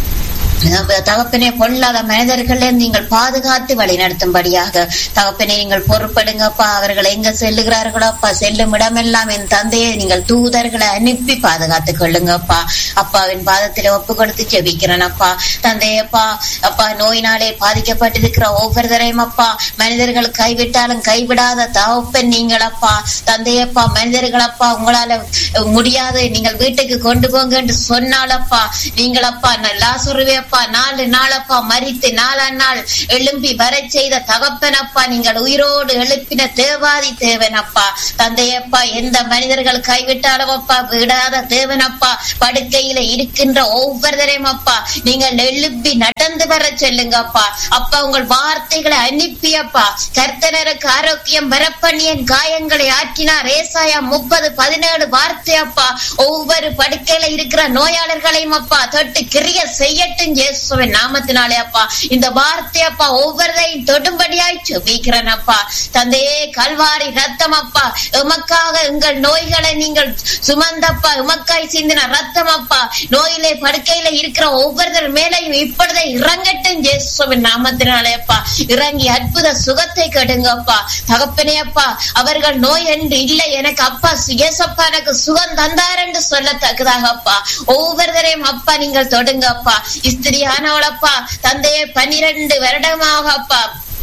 தகப்பனே பொல்லாத மனிதர்களே நீங்கள் பாதுகாத்து வழி நடத்தும்படியாக தகப்பனே நீங்கள் பொறுப்படுங்கப்பா அவர்கள் எங்க செல்லுகிறார்களோ அப்பா செல்லும் இடமெல்லாம் என் தந்தையை நீங்கள் தூதர்களை அனுப்பி பாதுகாத்துக் கொள்ளுங்கப்பா அப்பாவின் பாதத்திலே ஒப்பு கொடுத்து ஜெபிக்கிறேன் அப்பா தந்தையப்பா அப்பா நோயினாலே பாதிக்கப்பட்டிருக்கிற ஒவ்வொருத்தரையும் அப்பா மனிதர்கள் கைவிட்டாலும் கைவிடாத தகப்பன் நீங்கள் அப்பா தந்தையப்பா மனிதர்கள் அப்பா உங்களால முடியாது நீங்கள் வீட்டுக்கு கொண்டு போங்க என்று சொன்னாலப்பா நீங்கள் அப்பா லாசுருவே அப்பா நாலு நாளப்பா மறித்து நாலாம் நாள் எழும்பி வர செய்த தகப்பனப்பா நீங்கள் உயிரோடு எழுப்பின தேவாதி தேவனப்பா தந்தையப்பா எந்த மனிதர்கள் கைவிட்டாலும் அப்பா விடாத தேவனப்பா படுக்கையில இருக்கின்ற ஒவ்வொருத்தரையும் அப்பா நீங்கள் எழுப்பி நடந்து வர சொல்லுங்கப்பா அப்பா உங்கள் வார்த்தைகளை அனுப்பியப்பா கர்த்தனருக்கு ஆரோக்கியம் வரப்பண்ணியன் காயங்களை ஆற்றினார் ஏசாயா முப்பது பதினேழு வார்த்தையப்பா ஒவ்வொரு படுக்கையில இருக்கிற நோயாளர்களையும் அப்பா தொட்டு கிரிய செய்யட்டும் இயேசுவின் நாமத்தினாலே அப்பா இந்த வார்த்தை அப்பா ஒவ்வொருதையும் தொடும்படியாய் சுபிக்கிறேன் அப்பா தந்தையே கல்வாரி ரத்தம் அப்பா உமக்காக எங்கள் நோய்களை நீங்கள் சுமந்தப்பா உமக்காய் சிந்தின ரத்தம் அப்பா நோயிலே படுக்கையில இருக்கிற ஒவ்வொருத்தர் மேலையும் இப்பொழுதே இறங்கட்டும் இயேசுவின் நாமத்தினாலே அப்பா இறங்கி அற்புத சுகத்தை கெடுங்கப்பா தகப்பனே அப்பா அவர்கள் நோய் என்று இல்லை எனக்கு அப்பா சுயசப்பா எனக்கு சுகம் தந்தார் என்று சொல்லத்தக்கதாக அப்பா ஒவ்வொருத்தரையும் அப்பா நீங்கள் தொடுங்கப்பா ஸ்திரியானவளப்பா தந்தையே பன்னிரண்டு வருடமாக அப்பா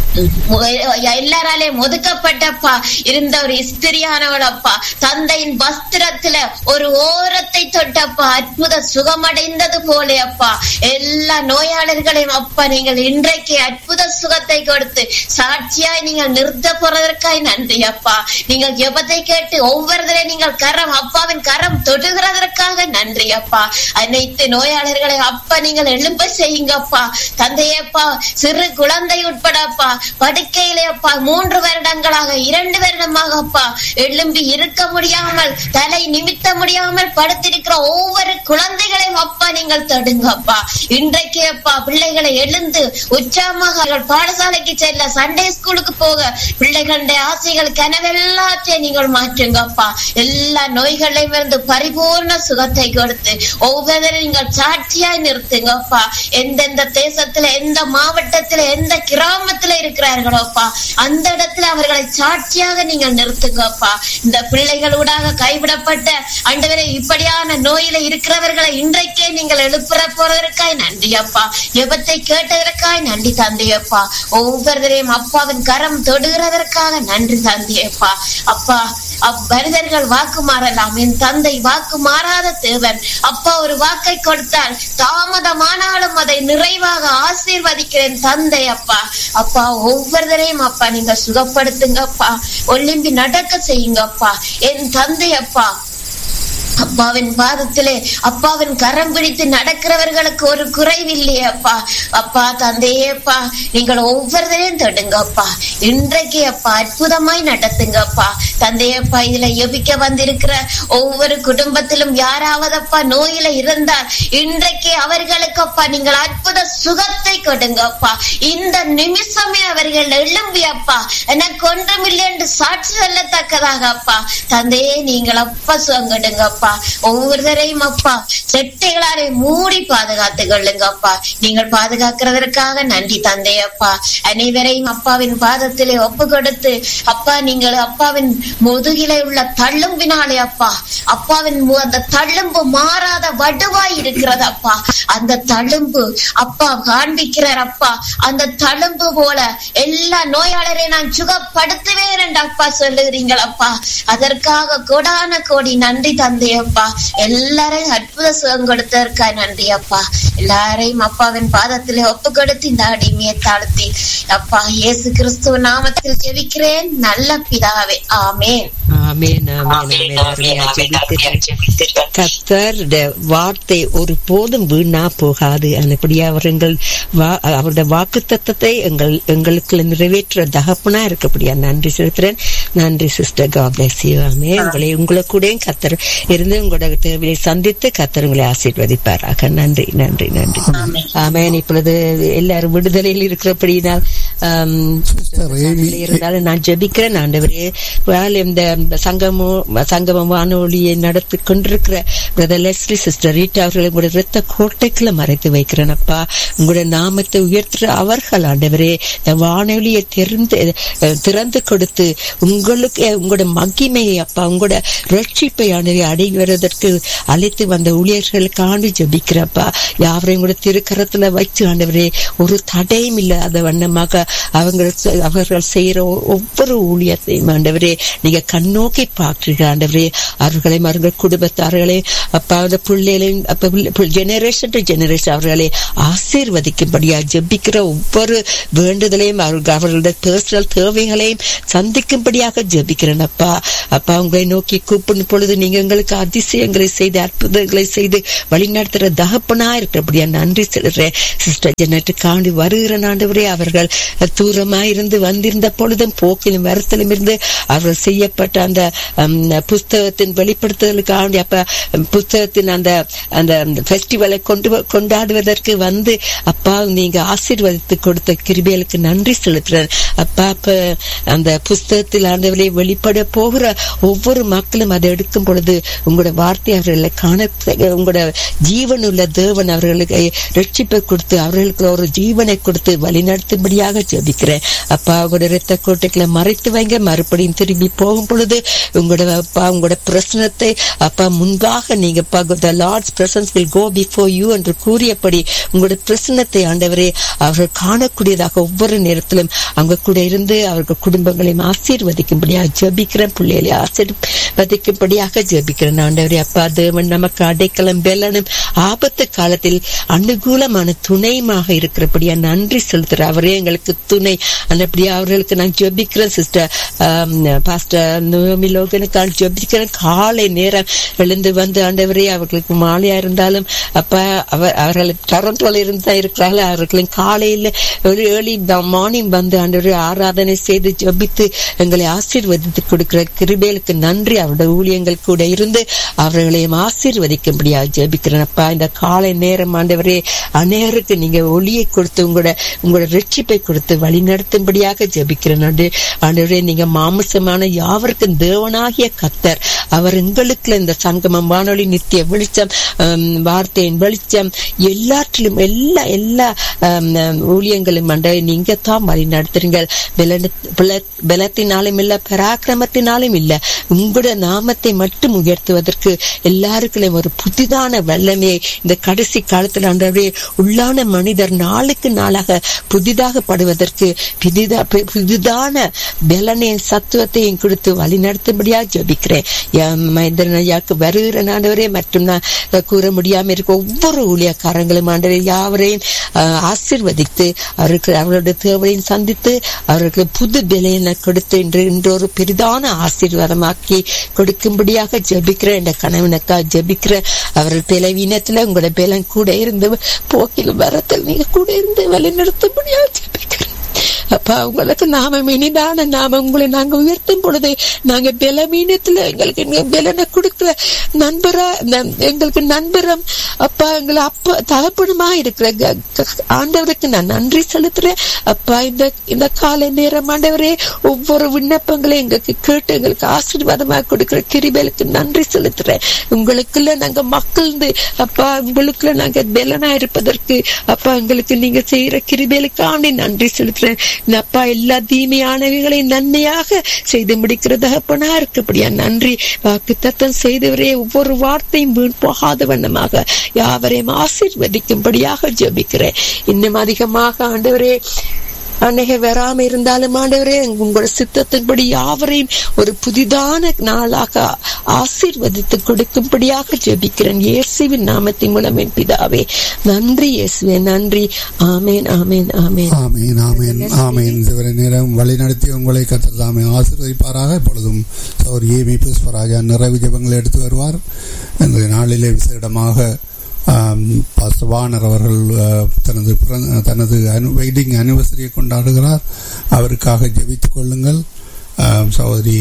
எல்லாராலையும் ஒதுக்கப்பட்டப்பா இருந்த ஒரு ஸ்திரியானவளப்பா தந்தையின் வஸ்திரத்துல ஒரு ஓரத்தை தொட்டப்பா அற்புத சுகமடைந்தது போலே அப்பா எல்லா நோயாளர்களையும் அப்பா நீங்கள் இன்றைக்கு அற்புத சுகத்தை கொடுத்து சாட்சியாய் நீங்கள் நிறுத்த போறதற்காய் நன்றி அப்பா நீங்கள் ஜெபத்தை கேட்டு ஒவ்வொருத்தரை நீங்கள் கரம் அப்பாவின் கரம் தொடுகிறதற்காக நன்றி அப்பா அனைத்து நோயாளர்களை அப்பா நீங்கள் எழும்ப செய்யுங்கப்பா தந்தையப்பா சிறு குழந்தை உட்படப்பா படுக்கையிலே அப்பா மூன்று வருடங்களாக இரண்டு வருடமாக அப்பா எழும்பி இருக்க முடியாமல் தலை நிமித்த முடியாமல் படுத்திருக்கிற ஒவ்வொரு குழந்தைகளையும் அப்பா நீங்கள் தொடுங்கப்பா இன்றைக்கு அப்பா பிள்ளைகளை எழுந்து உற்சாகமாக அவர்கள் பாடசாலைக்கு செல்ல சண்டே ஸ்கூலுக்கு போக பிள்ளைகளுடைய ஆசைகள் கனவெல்லாற்றையும் நீங்கள் மாற்றுங்கப்பா எல்லா நோய்களையும் இருந்து பரிபூர்ண சுகத்தை கொடுத்து ஒவ்வொருவரும் நீங்கள் சாட்சியாய் நிறுத்துங்கப்பா எந்தெந்த தேசத்துல எந்த மாவட்டத்துல எந்த கிராமத்துல இருக்கிறார்களோப்பா அந்த இடத்துல அவர்களை சாட்சியாக நீங்கள் நிறுத்துங்கப்பா இந்த பிள்ளைகளூடாக கைவிடப்பட்ட அண்டவரை இப்படியான நோயில இருக்கிறவர்களை இன்றைக்கே நீங்கள் எழுப்புற போறதற்காய் நன்றி அப்பா எபத்தை கேட்டதற்காய் நன்றி தந்தையப்பா ஒவ்வொருவரையும் அப்பாவின் கரம் தொடுகிறதற்காக நன்றி தந்தையப்பா அப்பா அவ்வருதர்கள் வாக்கு மாறலாம் என் தந்தை வாக்கு மாறாத தேவன் அப்பா ஒரு வாக்கை கொடுத்தால் தாமதமானாலும் அதை நிறைவாக ஆசீர்வதிக்கிறேன் தந்தை அப்பா அப்பா ஒவ்வொருத்தரையும் அப்பா நீங்க சுகப்படுத்துங்கப்பா ஒலிம்பி நடக்க செய்யுங்கப்பா என் தந்தை அப்பா அப்பாவின் பாதத்திலே அப்பாவின் கரம் பிடித்து நடக்கிறவர்களுக்கு ஒரு குறைவில்லையே அப்பா அப்பா தந்தையேப்பா நீங்கள் ஒவ்வொருத்தரையும் தொடுங்கப்பா இன்றைக்கு அப்பா அற்புதமாய் நடத்துங்கப்பா தந்தையப்பா இதுல எபிக்க வந்திருக்கிற ஒவ்வொரு குடும்பத்திலும் யாராவது அப்பா நோயில இருந்தால் இன்றைக்கு அவர்களுக்கு அப்பா நீங்கள் அற்புத சுகத்தை கொடுங்கப்பா இந்த நிமிஷமே அவர்கள் எழும்பி அப்பா எனக்கு ஒன்றுமில்லை என்று சாட்சி சொல்லத்தக்கதாக அப்பா தந்தையே நீங்கள் அப்பா சுகம் கொடுங்கப்பா ஒவ்வொருத்தரையும் அப்பா செட்டைகளாலே மூடி பாதுகாத்து கொள்ளுங்கப்பா நீங்கள் பாதுகாக்கிறதற்காக நன்றி தந்தையப்பா அனைவரையும் அப்பாவின் பாதத்திலே ஒப்பு கொடுத்து அப்பா நீங்கள் அப்பாவின் முதுகிலே உள்ள தள்ளும்பினாலே அப்பா அப்பாவின் மு- அந்த தள்ளும்பு மாறாத வடுவாய் இருக்கிறது அப்பா அந்த தழும்பு அப்பா காண்பிக்கிறார் அப்பா அந்த தழும்பு போல எல்லா நோயாளரையும் நான் சுகப்படுத்துவேன் என்று அப்பா சொல்லுகிறீங்கள் அப்பா அதற்காக கோடான கோடி நன்றி தந்தையப்பா எல்லாரையும் அற்புத சுகம் கொடுத்ததற்காக நன்றி அப்பா எல்லாரையும் அப்பாவின் பாதத்திலே ஒப்பு கொடுத்து இந்த அடிமையை தாழ்த்தி அப்பா இயேசு கிறிஸ்துவ நாமத்தில் ஜெபிக்கிறேன் நல்ல பிதாவே ஆமென் ஆமென் ஆமென் ஆமென் அருமையா ஜெபித்தீர்கள். கர்த்தருடைய வார்த்தை ஒரு போதும் வீணா போகாது அப்படியே அவர்கள் வா- அவருடைய வாக்கு தத்தத்தை எங்கள் எங்களுக்கு நிறைவேற்ற தகப்பனா இருக்கப்படியா நன்றி செலுத்துறேன் நன்றி சிஸ்டர் காப்ளேசியாமே உங்களை உங்களை கூட கத்தர் இருந்து உங்களோட தேவையை சந்தித்து கத்தர் உங்களை ஆசீர்வதிப்பாராக நன்றி நன்றி நன்றி ஆமென் இப்பொழுது எல்லாரும் விடுதலையில் இருக்கிறபடியினால் ஆம், சிஸ்டர் ஏமி இருந்தாலும் நான் ஜெபிக்கிறேன் ஆண்டவரே வேல் இந்த சங்கமம் சங்கமம் வானொலியை நடத்தி கொண்டிருக்கிற பிரதர் லெஸ்லி சிஸ்டர் ரீட்டா அவர்களை உங்களுடைய ரத்த கோட்டைக்குள்ள மறைத்து வைக்கிறேன் அப்பா உங்களுடைய நாமத்தை உயர்த்துற அவர்கள் ஆண்டவரே இந்த வானொலியை திறந்து அஹ், திறந்து கொடுத்து உங்களுக்கு அஹ், உங்களுடைய மகிமையை அப்பா உங்களோட ரட்சிப்பை ஆண்டவரை அடைவதற்கு அழைத்து வந்த ஊழியர்களுக்காண்டு ஜெபிக்கிறப்பா யாவரையும் கூட திருக்கரத்துல வச்சு ஆண்டவரே ஒரு தடையும் இல்லாத வண்ணமாக அவங்க அவர்கள் செய்யற ஒ- ஒவ்வொரு ஊழியத்தையும் ஆண்டவரே நீங்க கண்ணோக்கி பார்க்கிறீங்க ஆண்டவரே அவர்களையும் அவர்கள் குடும்பத்தார்களையும் அப்பா அந்த பிள்ளைகளையும் அப்ப ஜெனரேஷன் டு ஜெனரேஷன் அவர்களை ஆசீர்வதிக்கும்படியா ஜெபிக்கிற ஒவ்வொரு வேண்டுதலையும் அவர்கள் அவர்களுடைய பர்சனல் தேவைகளையும் சந்திக்கும்படியாக ஜெபிக்கிறேன் அப்பா அப்பா உங்களை நோக்கி கூப்பிடும் பொழுது நீங்க எங்களுக்கு அதிசயங்களை செய்து அற்புதங்களை செய்து வழிநடத்துற தகப்பனா இருக்கிறபடியா நன்றி செலுறேன் சிஸ்டர் ஜெனட்டு காண்டி வருகிற ஆண்டவரே அவர்கள் தூரமா இருந்து வந்திருந்த பொழுதும் போக்கிலும் வருத்தலும் இருந்து அவர்கள் செய்யப்பட்ட அந்த ஹம், புஸ்தகத்தின் வெளிப்படுத்துதலுக்காண்டி அப்ப ஹம், புஸ்தகத்தின் அந்த அந்த ஃபெஸ்டிவலை கொண்டு வ- கொண்டாடுவதற்கு வந்து அப்பா நீங்க ஆசீர்வதித்து கொடுத்த கிருபிகளுக்கு நன்றி செலுத்துறேன் அப்பா அப்ப அந்த புஸ்தகத்தில் ஆண்டவரை வெளிப்பட போகிற ஒவ்வொரு மக்களும் அதை எடுக்கும் பொழுது உங்களோட வார்த்தை அவர்களை காண உங்களோட ஜீவனுள்ள தேவன் அவர்களுக்கு ரட்சிப்பை கொடுத்து அவர்களுக்கு ஒரு ஜீவனை கொடுத்து வழிநடத்தும்படியாக ஜெபிக்கிறேன் அப்பா அப்பா உங்களோட ரத்த கோட்டைகளை மறைத்து வைங்க மறுபடியும் திரும்பி போகும் பொழுது உங்களோட அப்பா உங்களோட பிரசனத்தை அப்பா முன்பாக நீங்க the lord's presence will go before you என்று கூறியபடி உங்களோட பிரசனத்தை ஆண்டவரே அவர்கள் காணக்கூடியதாக ஒவ்வொரு நேரத்திலும் அவங்க கூட இருந்து அவர்கள் குடும்பங்களையும் ஆசீர்வதிக்கும்படியாக ஜபிக்கிறேன் பிள்ளைகளை ஆசீர்வதிக்கும்படியாக ஜபிக்கிறேன் ஆண்டவரே அப்பா தேவன் நமக்கு அடைக்கலம் பெல்லனும் ஆபத்து காலத்தில் அனுகூலமான துணையுமாக இருக்கிறபடியா நன்றி செலுத்துற அவரே எங்களுக்கு துணை அப்படியா அவர்களுக்கு நான் ஜெபிக்கிறேன் சிஸ்டர் பாஸ்டர் நோமி லோகனுக்கு நான் ஜெபிக்கிறேன் காலை நேரம் எழுந்து வந்து ஆண்டவரே அவர்களுக்கு மாலையா இருந்தாலும் அப்ப அவர் அவர்கள் டொரண்டோல இருந்தா இருக்கிறார்கள் அவர்களின் காலையில ஏர்லி மார்னிங் வந்து ஆண்டவரே ஆராதனை செய்து ஜெபித்து எங்களை ஆசீர்வதித்து கொடுக்கிற கிருபேலுக்கு நன்றி அவருடைய ஊழியங்கள் கூட இருந்து அவர்களையும் ஆசீர்வதிக்கும்படியா ஜெபிக்கிறேன் அப்பா இந்த காலை நேரம் ஆண்டவரே அநேருக்கு நீங்க ஒளியை கொடுத்து உங்களோட உங்களோட ரட்சிப்பை கொடுத்து வழி நடத்தும்படியாக ஜெபிக்கிறேன் ஆண்டவரே நீங்க மாமிசமான யாவருக்கும் தேவனாகிய கத்தர் அவர் எங்களுக்கு இந்த சங்கமம் வானொலி நித்திய வெளிச்சம் வார்த்தையின் வெளிச்சம் எல்லாற்றிலும் எல்லா எல்லா ஊழியங்களும் ஆண்டவரே நீங்க தான் வழி நடத்துறீங்க பலத்தினாலும் இல்ல பராக்கிரமத்தினாலும் இல்ல உங்களோட நாமத்தை மட்டும் உயர்த்துவதற்கு எல்லாருக்கும் ஒரு புதிதான வல்லமையை இந்த கடைசி காலத்தில் ஆண்டவரே உள்ளான மனிதர் நாளுக்கு நாளாக புதிதாக படுவதற்கு புதிதான பலனையும் சத்துவத்தையும் கொடுத்து வழி நடத்தும்படியா ஜபிக்கிறேன் மகேந்திரன் ஐயாக்கு வருகிற ஆண்டவரே மற்றும் நான் கூற முடியாம இருக்க ஒவ்வொரு ஊழியக்காரங்களும் ஆண்டவரே யாவரையும் ஆசிர்வதித்து அவருக்கு அவர்களுடைய தேவையும் சந்தித்து அவர்களுக்கு புது பலையினை கொடுத்து இன்று இன்று ஒரு பெரிதான ஆசீர்வாதமாக்கி கொடுக்கும்படியாக ஜபிக்கிற என்ற கணவனுக்கா ஜபிக்கிற அவர்கள் பலவீனத்துல உங்களோட பலன் கூட இருந்து போக்கில் வரத்தில் நீங்க கூட இருந்து வழி நடத்தும்படியா ஜபிக்கிறேன் அப்பா உங்களுக்கு நாம இனிதான நாம உங்களை நாங்க உயர்த்தும் பொழுது நாங்க பலவீனத்துல எங்களுக்கு பலனை கொடுக்கிற நண்பரா எங்களுக்கு நண்பரம் அப்பா எங்களை அப்பா தகப்பனுமா இருக்கிற ஆண்டவருக்கு நான் நன்றி செலுத்துறேன் அப்பா இந்த இந்த காலை நேரம் ஆண்டவரே ஒவ்வொரு விண்ணப்பங்களையும் எங்களுக்கு கேட்டு எங்களுக்கு ஆசீர்வாதமாக கொடுக்கிற கிரிபலுக்கு நன்றி செலுத்துறேன் உங்களுக்குள்ள நாங்க மக்கள் அப்பா உங்களுக்குள்ள நாங்க பலனா இருப்பதற்கு அப்பா எங்களுக்கு நீங்க செய்யற கிரிபலுக்காண்டி நன்றி செலுத்துறேன் அப்பா எல்லா தீமையானவைகளையும் நன்மையாக செய்து முடிக்கிற தகப்பனா இருக்கப்படியா நன்றி வாக்கு தத்தம் செய்தவரே ஒவ்வொரு வார்த்தையும் வீண் போகாத வண்ணமாக யாவரையும் ஆசீர்வதிக்கும்படியாக ஜபிக்கிறேன் இன்னும் அதிகமாக ஆண்டவரே அன்னைக்கு வராம இருந்தாலும் ஆண்டவரே உங்களோட சித்தத்தின்படி யாவரையும் ஒரு புதிதான நாளாக ஆசீர்வதித்து கொடுக்கும்படியாக ஜெபிக்கிறேன் இயேசுவின் நாமத்தின் மூலம் என் பிதாவே நன்றி இயேசுவே நன்றி ஆமேன் ஆமேன் ஆமேன் ஆமீன் ஆமீன் ஆமீன் இதுவரை நேரம் வழி நடத்தி உங்களை கத்ததாமே ஆசீர்வதிப்பாராக இப்பொழுதும் சௌர் ஏமி புஷ்பராஜா நிறைவு ஜபங்களை எடுத்து வருவார் இந்த நாளிலே விசேடமாக வானர் அவர்கள் தனது தனது வெட்டிங் அனிவர்சரியை கொண்டாடுகிறார் அவருக்காக ஜெபித்துக் கொள்ளுங்கள் சகோதரி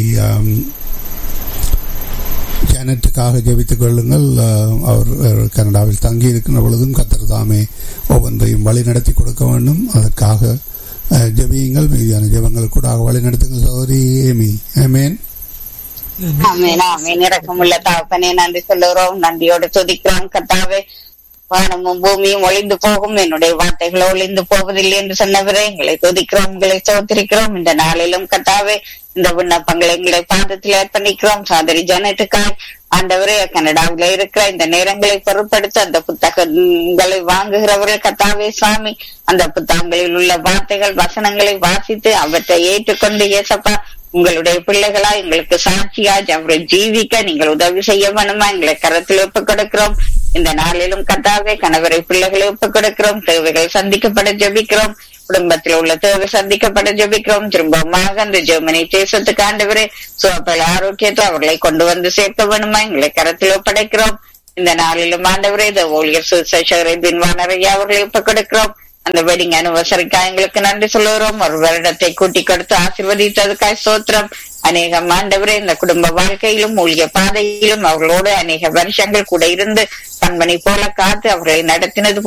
ஜானட்டுக்காக ஜெபித்துக் கொள்ளுங்கள் அவர் கனடாவில் தங்கி இருக்கின்ற பொழுதும் கத்தர் தாமே ஒவ்வொன்றையும் வழி நடத்தி கொடுக்க வேண்டும் அதற்காக ஜெபியுங்கள் மீதியான ஜெபங்கள் கூட வழி நடத்துங்கள் சகோதரி ஏமி ஏமேன் ஆமேன் ஆமேன் இறக்கமுள்ள தாப்பனே நன்றி சொல்லுகிறோம் நன்றியோடு துதிக்கிறோம் கத்தாவே வானமும் பூமியும் ஒளிந்து போகும் என்னுடைய வார்த்தைகள் ஒளிந்து போவதில்லை என்று சொன்னவரே எங்களை துதிக்கிறோம் உங்களை சோத்திருக்கிறோம் இந்த நாளிலும் கத்தாவே இந்த விண்ணப்பங்களை எங்களை பாதத்தில் அர்ப்பணிக்கிறோம் சாதரி ஜனத்துக்காய் ஆண்டவரே கனடாவில இருக்கிற இந்த நேரங்களை பொருட்படுத்த அந்த புத்தகங்களை வாங்குகிறவர்கள் கத்தாவே சுவாமி அந்த புத்தகங்களில் உள்ள வார்த்தைகள் வசனங்களை வாசித்து அவற்றை ஏற்றுக்கொண்டு ஏசப்பா உங்களுடைய பிள்ளைகளா எங்களுக்கு சாட்சியா அவரை ஜீவிக்க நீங்கள் உதவி செய்ய வேணுமா எங்களை கரத்தில் ஒப்புக் கொடுக்கிறோம் இந்த நாளிலும் கத்தாவே கணவரை பிள்ளைகளை ஒப்புக் கொடுக்கிறோம் தேவைகள் சந்திக்கப்பட ஜபிக்கிறோம் குடும்பத்தில் உள்ள தேவை சந்திக்கப்பட ஜபிக்கிறோம் திரும்பமாக அந்த ஜெர்மனி தேசத்துக்கு ஆண்டவரே சுவப்பல் ஆரோக்கியத்தை அவர்களை கொண்டு வந்து சேர்க்க வேணுமா எங்களை கரத்தில் ஒப்படைக்கிறோம் இந்த நாளிலும் ஆண்டவரே இந்த ஊழியர் சுசேஷரை பின்வானரையா அவர்களை ஒப்புக் கொடுக்கிறோம் அந்த வெட்டிங் அனிவர்சரிக்கா எங்களுக்கு நன்றி சொல்லுகிறோம் ஒரு வருடத்தை கூட்டி கொடுத்து ஆசிர்வதித்ததுக்காய் சோத்திரம் அநேகம் ஆண்டவரே இந்த குடும்ப வாழ்க்கையிலும் ஊழிய பாதையிலும் அவர்களோடு அநேக வருஷங்கள் கூட இருந்து கண்மணி போல காத்து அவர்களை நடத்தினது